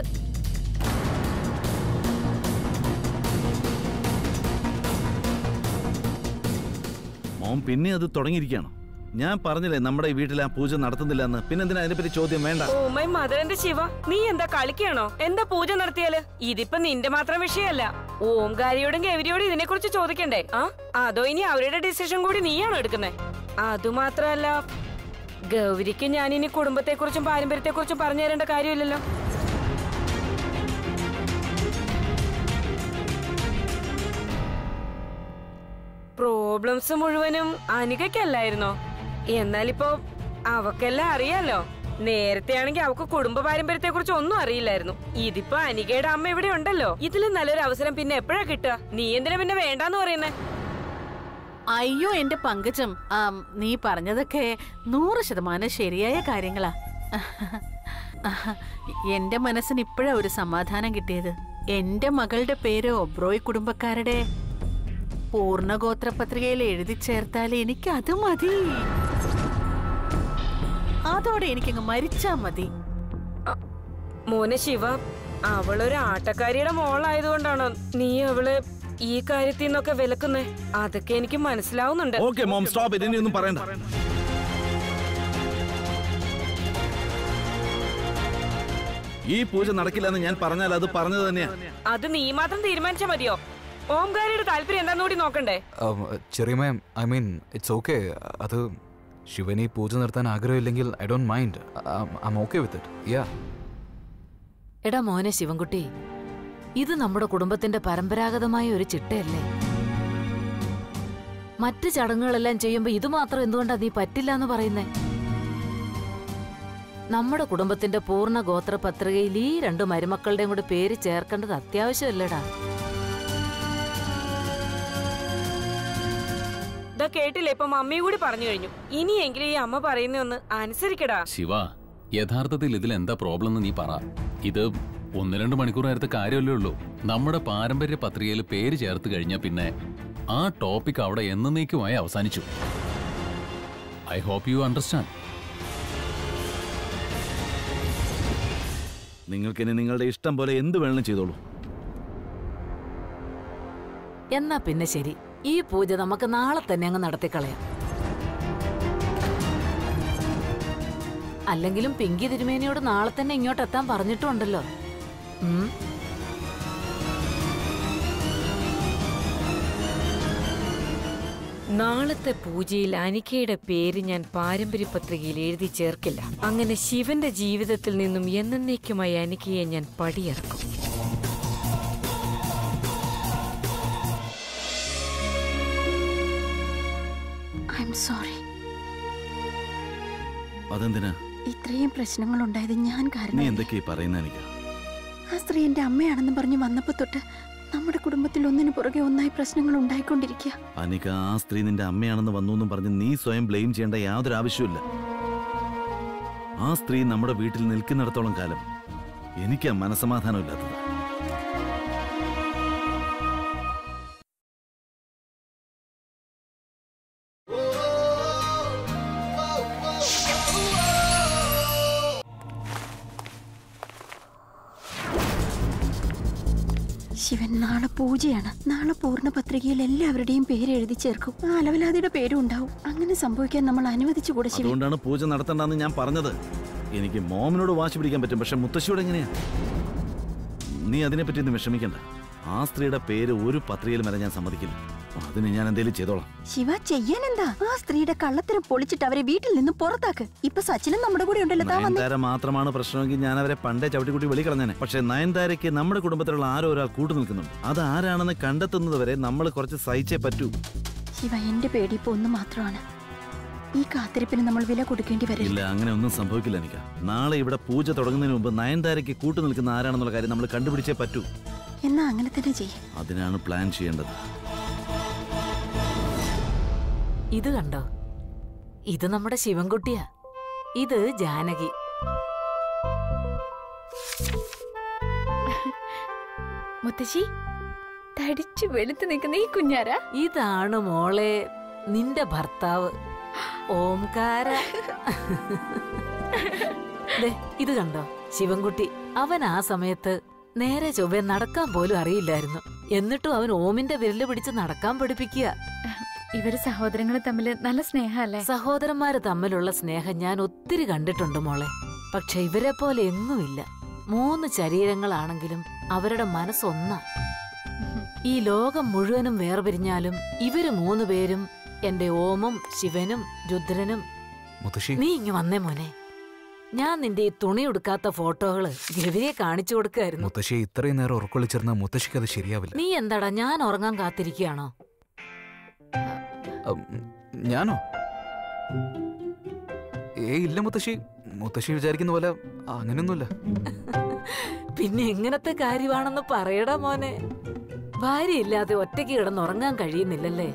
മോൻ പിന്നെ അത് തുടങ്ങിയിരിക്കുകയാണോ ഞാൻ പറഞ്ഞില്ലേ നമ്മുടെ ഈ വീട്ടിൽ ആ പൂജ നടത്തുന്നില്ല എന്ന് പിന്നെന്തിനാ അതിനെപ്പറ്റി ചോദ്യം വേണ്ട ഓ മൈ മദറിന്റെ ശിവ നീ എന്താ കളിക്കുകയാണോ എന്താ പൂജ നടത്തിയാല് ഇതിപ്പോ നിന്റെ മാത്രം വിഷയമല്ല ഓംകാരിയോടും ഗൗരിയോടും ഇതിനെ കുറിച്ച് ചോദിക്കണ്ടേ ആ അതോ ഇനി അവരുടെ ഡിസിഷൻ കൂടി നീയാണോ എടുക്കുന്നത് അതുമാത്രല്ല ഗൗരിക്ക് ഞാൻ ഇനി കുടുംബത്തെക്കുറിച്ചും പാരമ്പര്യത്തെക്കുറിച്ചും പറഞ്ഞു തരേണ്ട കാര്യമില്ലല്ലോ പ്രോബ്ലംസ് മുഴുവനും അനികയ്ക്കല്ലായിരുന്നോ എന്നാലിപ്പോ അവക്കെല്ലാം അറിയാലോ നേരത്തെ ആണെങ്കിൽ അവക്ക് കുടുംബ പാരമ്പര്യത്തെ കുറിച്ച് ഒന്നും അറിയില്ലായിരുന്നു ഇതിപ്പോ അനികയുടെ അമ്മ ഇവിടെ ഉണ്ടല്ലോ ഇതിലും നല്ലൊരു അവസരം പിന്നെ എപ്പോഴാ കിട്ടുക നീ എന്തിനാ പിന്നെ വേണ്ടാന്ന് പറയുന്നേ അയ്യോ എന്റെ പങ്കജം ആം, നീ പറഞ്ഞതൊക്കെ നൂറ് ശതമാനം ശരിയായ കാര്യങ്ങളാ എന്റെ മനസ്സിന് ഇപ്പോഴാ ഒരു സമാധാനം കിട്ടിയത് എന്റെ മകളുടെ പേര് ഒബ്രോയ് കുടുംബക്കാരുടെ പൂർണ്ണഗോത്ര പത്രികയിൽ എഴുതി ചേർത്താൽ എനിക്ക് അത് മതി അതോടെ എനിക്കങ്ങ് മരിച്ചാ മതി മോനെ ശിവ അവളൊരു ആട്ടക്കാരിയുടെ മോളായതുകൊണ്ടാണോ നീ അവളെ ഈ കാര്യത്തിൽ നിന്നൊക്കെ വിലക്കുന്നേ അതൊക്കെ എനിക്ക് മനസ്സിലാവുന്നുണ്ട് ഓക്കെ മോം സ്റ്റോപ്പ് ഇനി ഒന്നും പറയണ്ട ഈ പൂജ നടക്കില്ലെന്ന് ഞാൻ പറഞ്ഞാൽ അത് പറഞ്ഞത് തന്നെയാ അത് നീ മാത്രം തീരുമാനിച്ചാ മതിയോ ഓംകാരിയുടെ താല്പര്യം എന്താന്ന് കൂടി നോക്കണ്ടേ ചെറിയ ഐ മീൻ ഇറ്റ്സ് ഓക്കെ അത് ശിവന് ഈ പൂജ നിർത്താൻ ആഗ്രഹമില്ലെങ്കിൽ I don't mind I'm okay with it yeah എടാ മോനെ ശിവൻകുട്ടി ഇത് നമ്മുടെ കുടുംബത്തിന്റെ പരമ്പരാഗതമായ ഒരു ചിട്ടയല്ലേ മറ്റ് ചടങ്ങുകളെല്ലാം ചെയ്യുമ്പോ ഇത് മാത്രം എന്തുകൊണ്ടാ നീ പറ്റില്ല എന്ന് പറയുന്നേ നമ്മുടെ കുടുംബത്തിന്റെ പൂർണ്ണ ഗോത്ര പത്രികയിൽ ഈ രണ്ട് മരുമക്കളുടെയും കൂടെ പേര് ചേർക്കേണ്ടത് അത്യാവശ്യമല്ലേടാ ഇതാ കേട്ടില്ലേ ഇപ്പൊ മമ്മിയും കൂടി പറഞ്ഞു കഴിഞ്ഞു ഇനിയെങ്കിലും ഈ അമ്മ പറയുന്ന ഒന്ന് അനുസരിക്കടാ ശിവ യഥാർത്ഥത്തിൽ ഇതിൽ എന്താ പ്രോബ്ലം എന്ന് നീ പറ ഇത് ഒന്ന് രണ്ട് മണിക്കൂർ നേരത്തെ കാര്യമല്ലേ ഉള്ളൂ നമ്മുടെ പാരമ്പര്യ പത്രികയിൽ പേര് ചേർത്ത് കഴിഞ്ഞാൽ പിന്നെ ആ ടോപ്പിക് അവിടെ എന്നേക്കുമായി അവസാനിച്ചു ഐ ഹോപ്പ് യു അണ്ടർസ്റ്റാൻഡ് നിങ്ങൾക്കിനി നിങ്ങളുടെ ഇഷ്ടം പോലെ എന്ത് വേണമെങ്കിലും ചെയ്തോളൂ എന്നാ പിന്നെ ശരി ഈ പൂജ നമുക്ക് നാളെ തന്നെ അങ്ങ് നടത്തിക്കളയാം അല്ലെങ്കിലും പിങ്കി തിരുമേനിയോട് നാളെ തന്നെ ഇങ്ങോട്ട് എത്താൻ പറഞ്ഞിട്ടുണ്ടല്ലോ ഉം നാളത്തെ പൂജയിൽ അനിക്കയുടെ പേര് ഞാൻ പാരമ്പര്യ പത്രികയിൽ എഴുതി ചേർക്കില്ല അങ്ങനെ ശിവന്റെ ജീവിതത്തിൽ നിന്നും എന്നേക്കുമായി അനിക്കയെ ഞാൻ പടിയിറക്കും ഐ എം സോറി അതെന്തിനാ ഇത്രയും പ്രശ്നങ്ങൾ ഉണ്ടായത് ഞാൻ നീ കാരണം എന്തൊക്കെയാ പറയുന്ന എനിക്ക് ആ സ്ത്രീ എന്റെ അമ്മയാണെന്ന് പറഞ്ഞ് വന്നപ്പോ തൊട്ട് നമ്മുടെ കുടുംബത്തിൽ ഒന്നിനു പുറകെ ഒന്നായി പ്രശ്നങ്ങൾ ഉണ്ടായിക്കൊണ്ടിരിക്കുക അനിക ആ സ്ത്രീ നിന്റെ അമ്മയാണെന്ന് വന്നു എന്നും പറഞ്ഞ് നീ സ്വയം ബ്ലെയിം ചെയ്യേണ്ട യാതൊരു ആവശ്യമില്ല ആ സ്ത്രീ നമ്മുടെ വീട്ടിൽ നിൽക്കുന്നിടത്തോളം കാലം എനിക്ക് മനസമാധാനമില്ലാത്തത് ശിവൻ നാളെ പൂജയാണ് നാളെ പൂർണ്ണ പത്രികയിൽ എല്ലാവരുടെയും പേര് എഴുതി ചേർക്കും ആ അലവലാതിയുടെ പേരും ഉണ്ടാവും അങ്ങനെ സംഭവിക്കാൻ നമ്മൾ അനുവദിച്ചുകൂടെ ശിവൻ അതുകൊണ്ടാണ് പൂജ നടത്തണ്ടെന്ന് ഞാൻ പറഞ്ഞത് എനിക്ക് മോമിനോട് വാശി പിടിക്കാൻ പറ്റും പക്ഷെ മുത്തശ്ശിയോട് എങ്ങനെയാ നീ അതിനെപ്പറ്റി ഒന്നും വിഷമിക്കണ്ട ആ സ്ത്രീയുടെ പേര് ഒരു പത്രികയിലും വരെ ഞാൻ സമ്മതിക്കില്ല അതിന് ഞാൻ എന്തെങ്കിലും ചെയ്തോളാം ശിവ ചെയ്യാൻ എന്താ ആ സ്ത്രീയുടെ കള്ളത്തരം പൊളിച്ചിട്ട് അവരെ വീട്ടിൽ നിന്ന് പുറത്താക്ക് ഇപ്പൊ സച്ചിനും നമ്മുടെ കൂടെ ഉണ്ടല്ലോ താ വന്നേ നയൻതാര മാത്രമാണ് പ്രശ്നമെങ്കിൽ ഞാൻ അവരെ പണ്ടേ ചവിട്ടിക്കുട്ടി വെളി കളഞ്ഞേനെ പക്ഷെ നയൻതാരയ്ക്ക് നമ്മുടെ കുടുംബത്തിലുള്ള ആരോ ഒരാൾ കൂട്ടു നിൽക്കുന്നുണ്ട് അത് ആരാണെന്ന് കണ്ടെത്തുന്നത് വരെ നമ്മൾ കുറച്ച് സഹിച്ചേ പറ്റൂ ശിവ എന്റെ പേടി ഇപ്പൊ ഒന്ന് മാത്രമാണ് ഈ കാത്തിരിപ്പിന് നമ്മൾ വില കൊടുക്കേണ്ടി വരില്ല ഇല്ല അങ്ങനെ ഒന്നും സംഭവിക്കില്ല എനിക്ക് നാളെ ഇവിടെ പൂജ തുടങ്ങുന്നതിന് മുമ്പ് നയൻതാരയ്ക്ക് കൂട്ടു നിൽക്കുന്ന ആരാണെന്നുള്ള കാര്യം നമ്മൾ കണ്ടുപിടിച്ചേ പറ്റൂ എന്നാ അങ്ങനെ തന്നെ ചെയ്യും അതിനാണ് പ്ലാൻ ചെയ്യേണ്ടത് ഇത് കണ്ടോ ഇത് നമ്മുടെ ശിവൻകുട്ടിയാ ഇത് ജാനകി മുത്തശ്ശി തടിച്ചു വെളുത്ത് നിൽക്കുന്ന ഈ കുഞ്ഞാരാ ഇതാണ് മോളെ നിന്റെ ഭർത്താവ് ഓംകാര ദേ, ഇത് കണ്ടോ ശിവൻകുട്ടി അവൻ ആ സമയത്ത് നേരെ ചൊവ്വെ നടക്കാൻ പോലും അറിയില്ലായിരുന്നു എന്നിട്ടും അവൻ ഓമിന്റെ വിരല് പിടിച്ച് നടക്കാൻ പഠിപ്പിക്കുക ഇവര് സഹോദരങ്ങൾ തമ്മിൽ നല്ല സ്നേഹമല്ലേ സഹോദരന്മാര് തമ്മിലുള്ള സ്നേഹം ഞാൻ ഒത്തിരി കണ്ടിട്ടുണ്ട് മോളെ പക്ഷെ ഇവരെ പോലെ എങ്ങുമില്ല മൂന്ന് ശരീരങ്ങളാണെങ്കിലും അവരുടെ മനസ്സൊന്നാ ഈ ലോകം മുഴുവനും വേർപിരിഞ്ഞാലും ഇവര് മൂന്ന് പേരും എന്റെ ഓമും ശിവനും രുദ്രനും മുത്തശ്ശി നീ ഇങ്ങ് വന്നേ മോനെ ഞാൻ നിന്റെ ഈ തുണി ഉടുക്കാത്ത ഫോട്ടോകള് ഗവിയെ കാണിച്ചു കൊടുക്കായിരുന്നു മുത്തശ്ശി ഇത്രയും നേരം ഉറക്കൊള്ളിച്ചിരുന്ന മുത്തശ്ശിക്ക് അത് ശരിയാവില്ല നീ എന്താടാ ഞാൻ ഉറങ്ങാൻ കാത്തിരിക്കുകയാണോ ഉം, ഞാനോ ഏ ഇല്ല മുത്തശ്ശി മുത്തശ്ശി വിചാരിക്കുന്ന പോലെ അങ്ങനെയൊന്നുമില്ല പിന്നെ എങ്ങനത്തെ കാര്യമാണെന്ന് പറയടാ മോനെ ഭാര്യയില്ലാതെ ഒറ്റയ്ക്ക് കിടന്നുറങ്ങാൻ കഴിയുന്നില്ലല്ലേ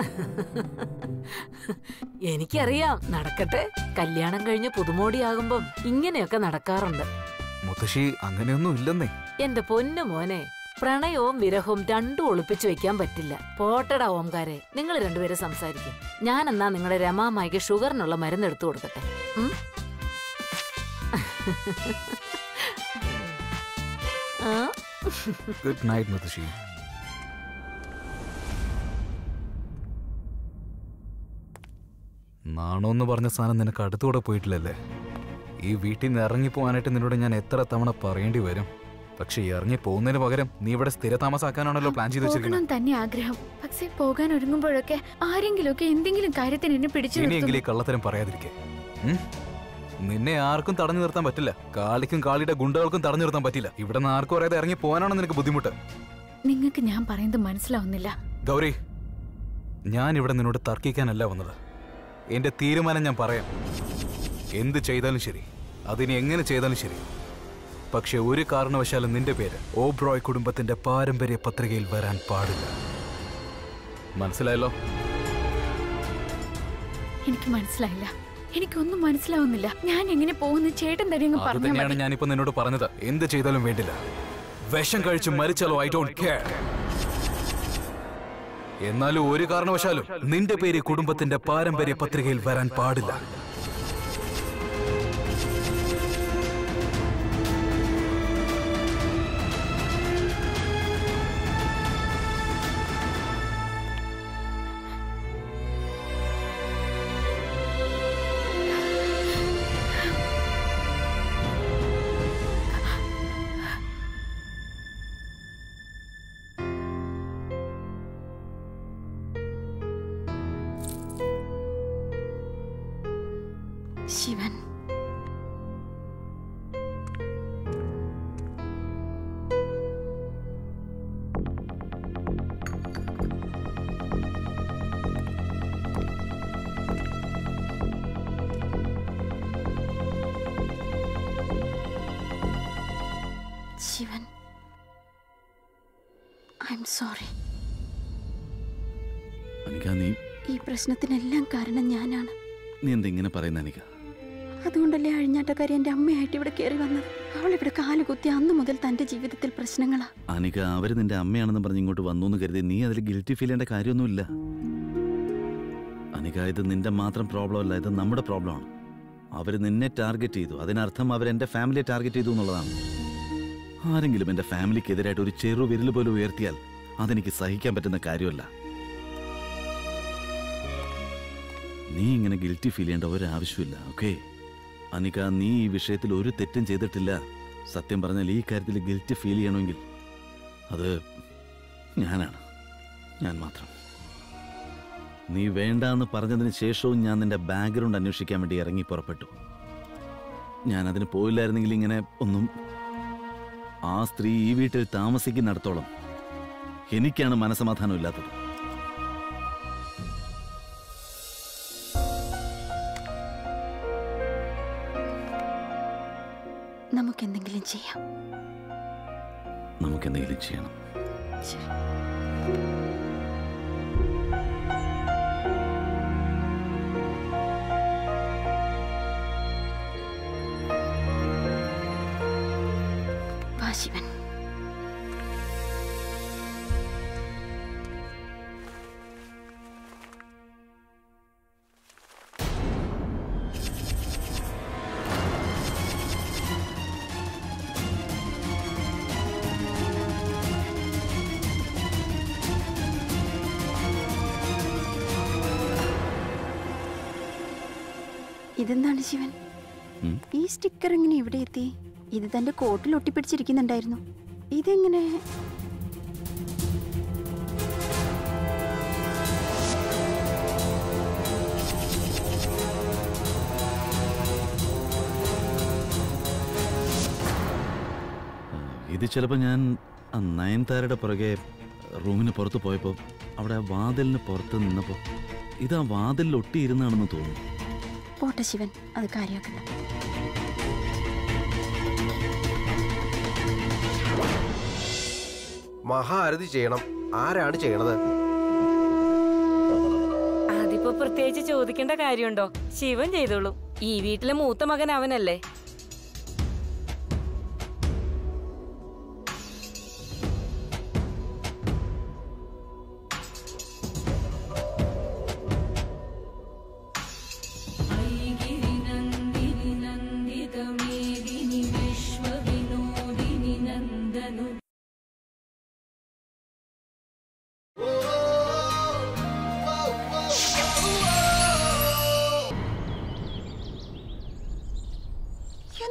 എനിക്കറിയാം നടക്കട്ടെ കല്യാണം കഴിഞ്ഞ് പുതുമോടിയാകുമ്പം ഇങ്ങനെയൊക്കെ നടക്കാറുണ്ട് മുത്തശ്ശി അങ്ങനെയൊന്നും ഇല്ലെന്നേ എന്റെ പൊന്നു മോനെ പ്രണയവും വിരഹവും രണ്ടും ഒളിപ്പിച്ചു വെക്കാൻ പറ്റില്ല പോട്ടടാ ഓംകാരെ നിങ്ങൾ രണ്ടുപേരും സംസാരിക്കും ഞാൻ എന്നാ നിങ്ങളുടെ രമാമായിക്ക് ഷുഗറിനുള്ള മരുന്ന് എടുത്തു കൊടുക്കട്ടെ ഉം? ആ ഗുഡ് നൈറ്റ് മുത്തശ്ശി നാണോന്ന് പറഞ്ഞ സാധനം നിനക്ക് അടുത്തൂടെ പോയിട്ടില്ലല്ലേ ഈ വീട്ടിൽ നിന്ന് ഇറങ്ങി പോകാനായിട്ട് നിന്നോട് ഞാൻ എത്ര തവണ പറയേണ്ടി വരും പക്ഷെ ഇറങ്ങി പോകുന്നതിന് പകരം നീ ഇവിടെ സ്ഥിരതാമസാക്കാനാണല്ലോ പ്ലാൻ ചെയ്ത് വെച്ചിരിക്കുന്നത് പോകണം തന്നെ ആഗ്രഹം പക്ഷെ പോകാൻ ഒരുങ്ങുമ്പോഴൊക്കെ ആരെങ്കിലുമൊക്കെ എന്തെങ്കിലും കാര്യത്തിന് എന്നെ പിടിച്ചു ഇനിയെങ്കിലും ഈ നിർത്തും. കള്ളത്തരം പറയാതിരിക്കെ ഉം? നിന്നെ ആർക്കും തടഞ്ഞു നിർത്താൻ പറ്റില്ല കാളിക്കും കാളിയുടെ ഗുണ്ടകൾക്കും തടഞ്ഞു നിർത്താൻ പറ്റില്ല ഇവിടെ നിന്ന് ആർക്കും അറിയാതെ ഇറങ്ങി പോകാനാണ് നിനക്ക് ബുദ്ധിമുട്ട് നിങ്ങൾക്ക് ഞാൻ പറയുന്നത് മനസ്സിലാവുന്നില്ല ഗൗരി ഞാൻ ഇവിടെ നിന്നോട് തർക്കിക്കാനല്ല വന്നത് എന്റെ തീരുമാനം ഞാൻ പറയാം എന്ത് ചെയ്താലും ശരി അതിന് എങ്ങനെ ചെയ്താലും ശരി പക്ഷെ ഒരു കാരണവശാലും നിന്റെ പേര് ഓബ്രോയ് കുടുംബത്തിന്റെ പാരമ്പര്യ പത്രികയിൽ വരാൻ പാടില്ല മനസ്സിലായല്ലോ എനിക്ക് മനസ്സിലായില്ല എനിക്കൊന്നും മനസ്സിലാവുന്നില്ല ഞാൻ എങ്ങനെ പോകുന്നു ചേട്ടൻ തന്നെ അങ്ങ് അത് പറഞ്ഞാൽ തന്നെയാണ് മതി ഞാനിപ്പോ നിന്നോട് പറഞ്ഞത് എന്ത് ചെയ്താലും വേണ്ടില്ല വിഷം കഴിച്ച് മരിച്ചാലോ ഐ ഡോണ്ട് കെയർ എന്നാലും ഒരു കാരണവശാലും നിന്റെ പേര് ഈ കുടുംബത്തിന്റെ പാരമ്പര്യ പത്രികയിൽ വരാൻ പാടില്ല Shivan Shivan I'm sorry Anika നീ ഈ പ്രശ്നത്തിനെല്ലാം കാരണം ഞാനാണ് നീ എന്താ ഇങ്ങനെ പറയുന്ന അനിക അതുകൊണ്ടല്ലേ അഴിഞ്ഞാട്ടക്കാരി എൻ്റെ അമ്മയായിട്ട് ഇവിടെ കയറി വന്നത് അവൾ ഇവിടെ കാല് കുത്തി അന്ന് മുതൽ തൻ്റെ ജീവിതത്തിൽ പ്രശ്നങ്ങളാ അനിക അവര് നിന്റെ അമ്മയാണെന്ന് പറഞ്ഞ് ഇങ്ങോട്ട് വന്നു എന്ന് കരുതി നീ അതിൽ ഗിൽറ്റി ഫീൽ ചെയ്യേണ്ട കാര്യമൊന്നുമില്ല അനിക ഇത് നിന്റെ മാത്രം പ്രോബ്ലം അല്ല ഇത് നമ്മുടെ പ്രോബ്ലമാണ് അവര് നിന്നെ ടാർഗറ്റ് ചെയ്തു അതിനർത്ഥം അവർ എന്റെ ഫാമിലിയെ ടാർഗറ്റ് ചെയ്തു എന്നുള്ളതാണ് ആരെങ്കിലും എന്റെ ഫാമിലിക്കെതിരായിട്ട് ഒരു ചെറു വിരൽ പോലും ഉയർത്തിയാൽ അതെനിക്ക് സഹിക്കാൻ പറ്റുന്ന കാര്യമല്ല നീ ഇങ്ങനെ ഗിൽറ്റി ഫീൽ ചെയ്യേണ്ട ഒരു ആവശ്യമില്ല ഓക്കേ അനിക നീ ഈ വിഷയത്തിൽ ഒരു തെറ്റും ചെയ്തിട്ടില്ല സത്യം പറഞ്ഞാൽ ഈ കാര്യത്തിൽ ഗിൽറ്റ് ഫീൽ ചെയ്യണമെങ്കിൽ അത് ഞാനാണ് ഞാൻ മാത്രം നീ വേണ്ട എന്ന് പറഞ്ഞതിന് ശേഷവും ഞാൻ നിന്റെ ബാക്ക്ഗ്രൗണ്ട് അന്വേഷിക്കാൻ വേണ്ടി ഇറങ്ങി പുറപ്പെട്ടു ഞാൻ അതിന് പോയില്ലായിരുന്നെങ്കിൽ ഇങ്ങനെ ഒന്നും ആ സ്ത്രീ ഈ വീട്ടിൽ താമസിക്കുന്നിടത്തോളം എനിക്കാണ് മനസമാധാനം ഇല്ലാത്തത് നമുക്കെന്തെങ്കിലും ചെയ്യാം നമുക്ക് എന്തെങ്കിലും ചെയ്യണം ശരി വാ ശിവൻ ഇതെന്താണ് ശിവൻ ഉം. ഈ സ്റ്റിക്കർ എങ്ങനെ ഇവിടെ എത്തി ഇത് തന്റെ കോട്ടിൽ ഒട്ടിപ്പിടിച്ചിരിക്കുന്നുണ്ടായിരുന്നു ഇതെങ്ങനെ ഇത് ചിലപ്പോൾ ഞാൻ ആ നയൻതാരയുടെ പുറകെ റൂമിന് പുറത്ത് പോയപ്പോൾ അവിടെ ആ വാതിലിന് പുറത്ത് നിന്നപ്പോൾ ഇത് ആ വാതിലിൽ ഒട്ടിയിരുന്നാണെന്ന് തോന്നുന്നു പോട്ടെ ശിവൻ അത് കാര്യമാക്കണ്ട മഹാരതി ചെയ്യണം ആരാണ് ചെയ്യണത് അതിപ്പോ പ്രത്യേകിച്ച് ചോദിക്കേണ്ട കാര്യമുണ്ടോ ശിവൻ ചെയ്തോളൂ ഈ വീട്ടിലെ മൂത്ത മകൻ അവനല്ലേ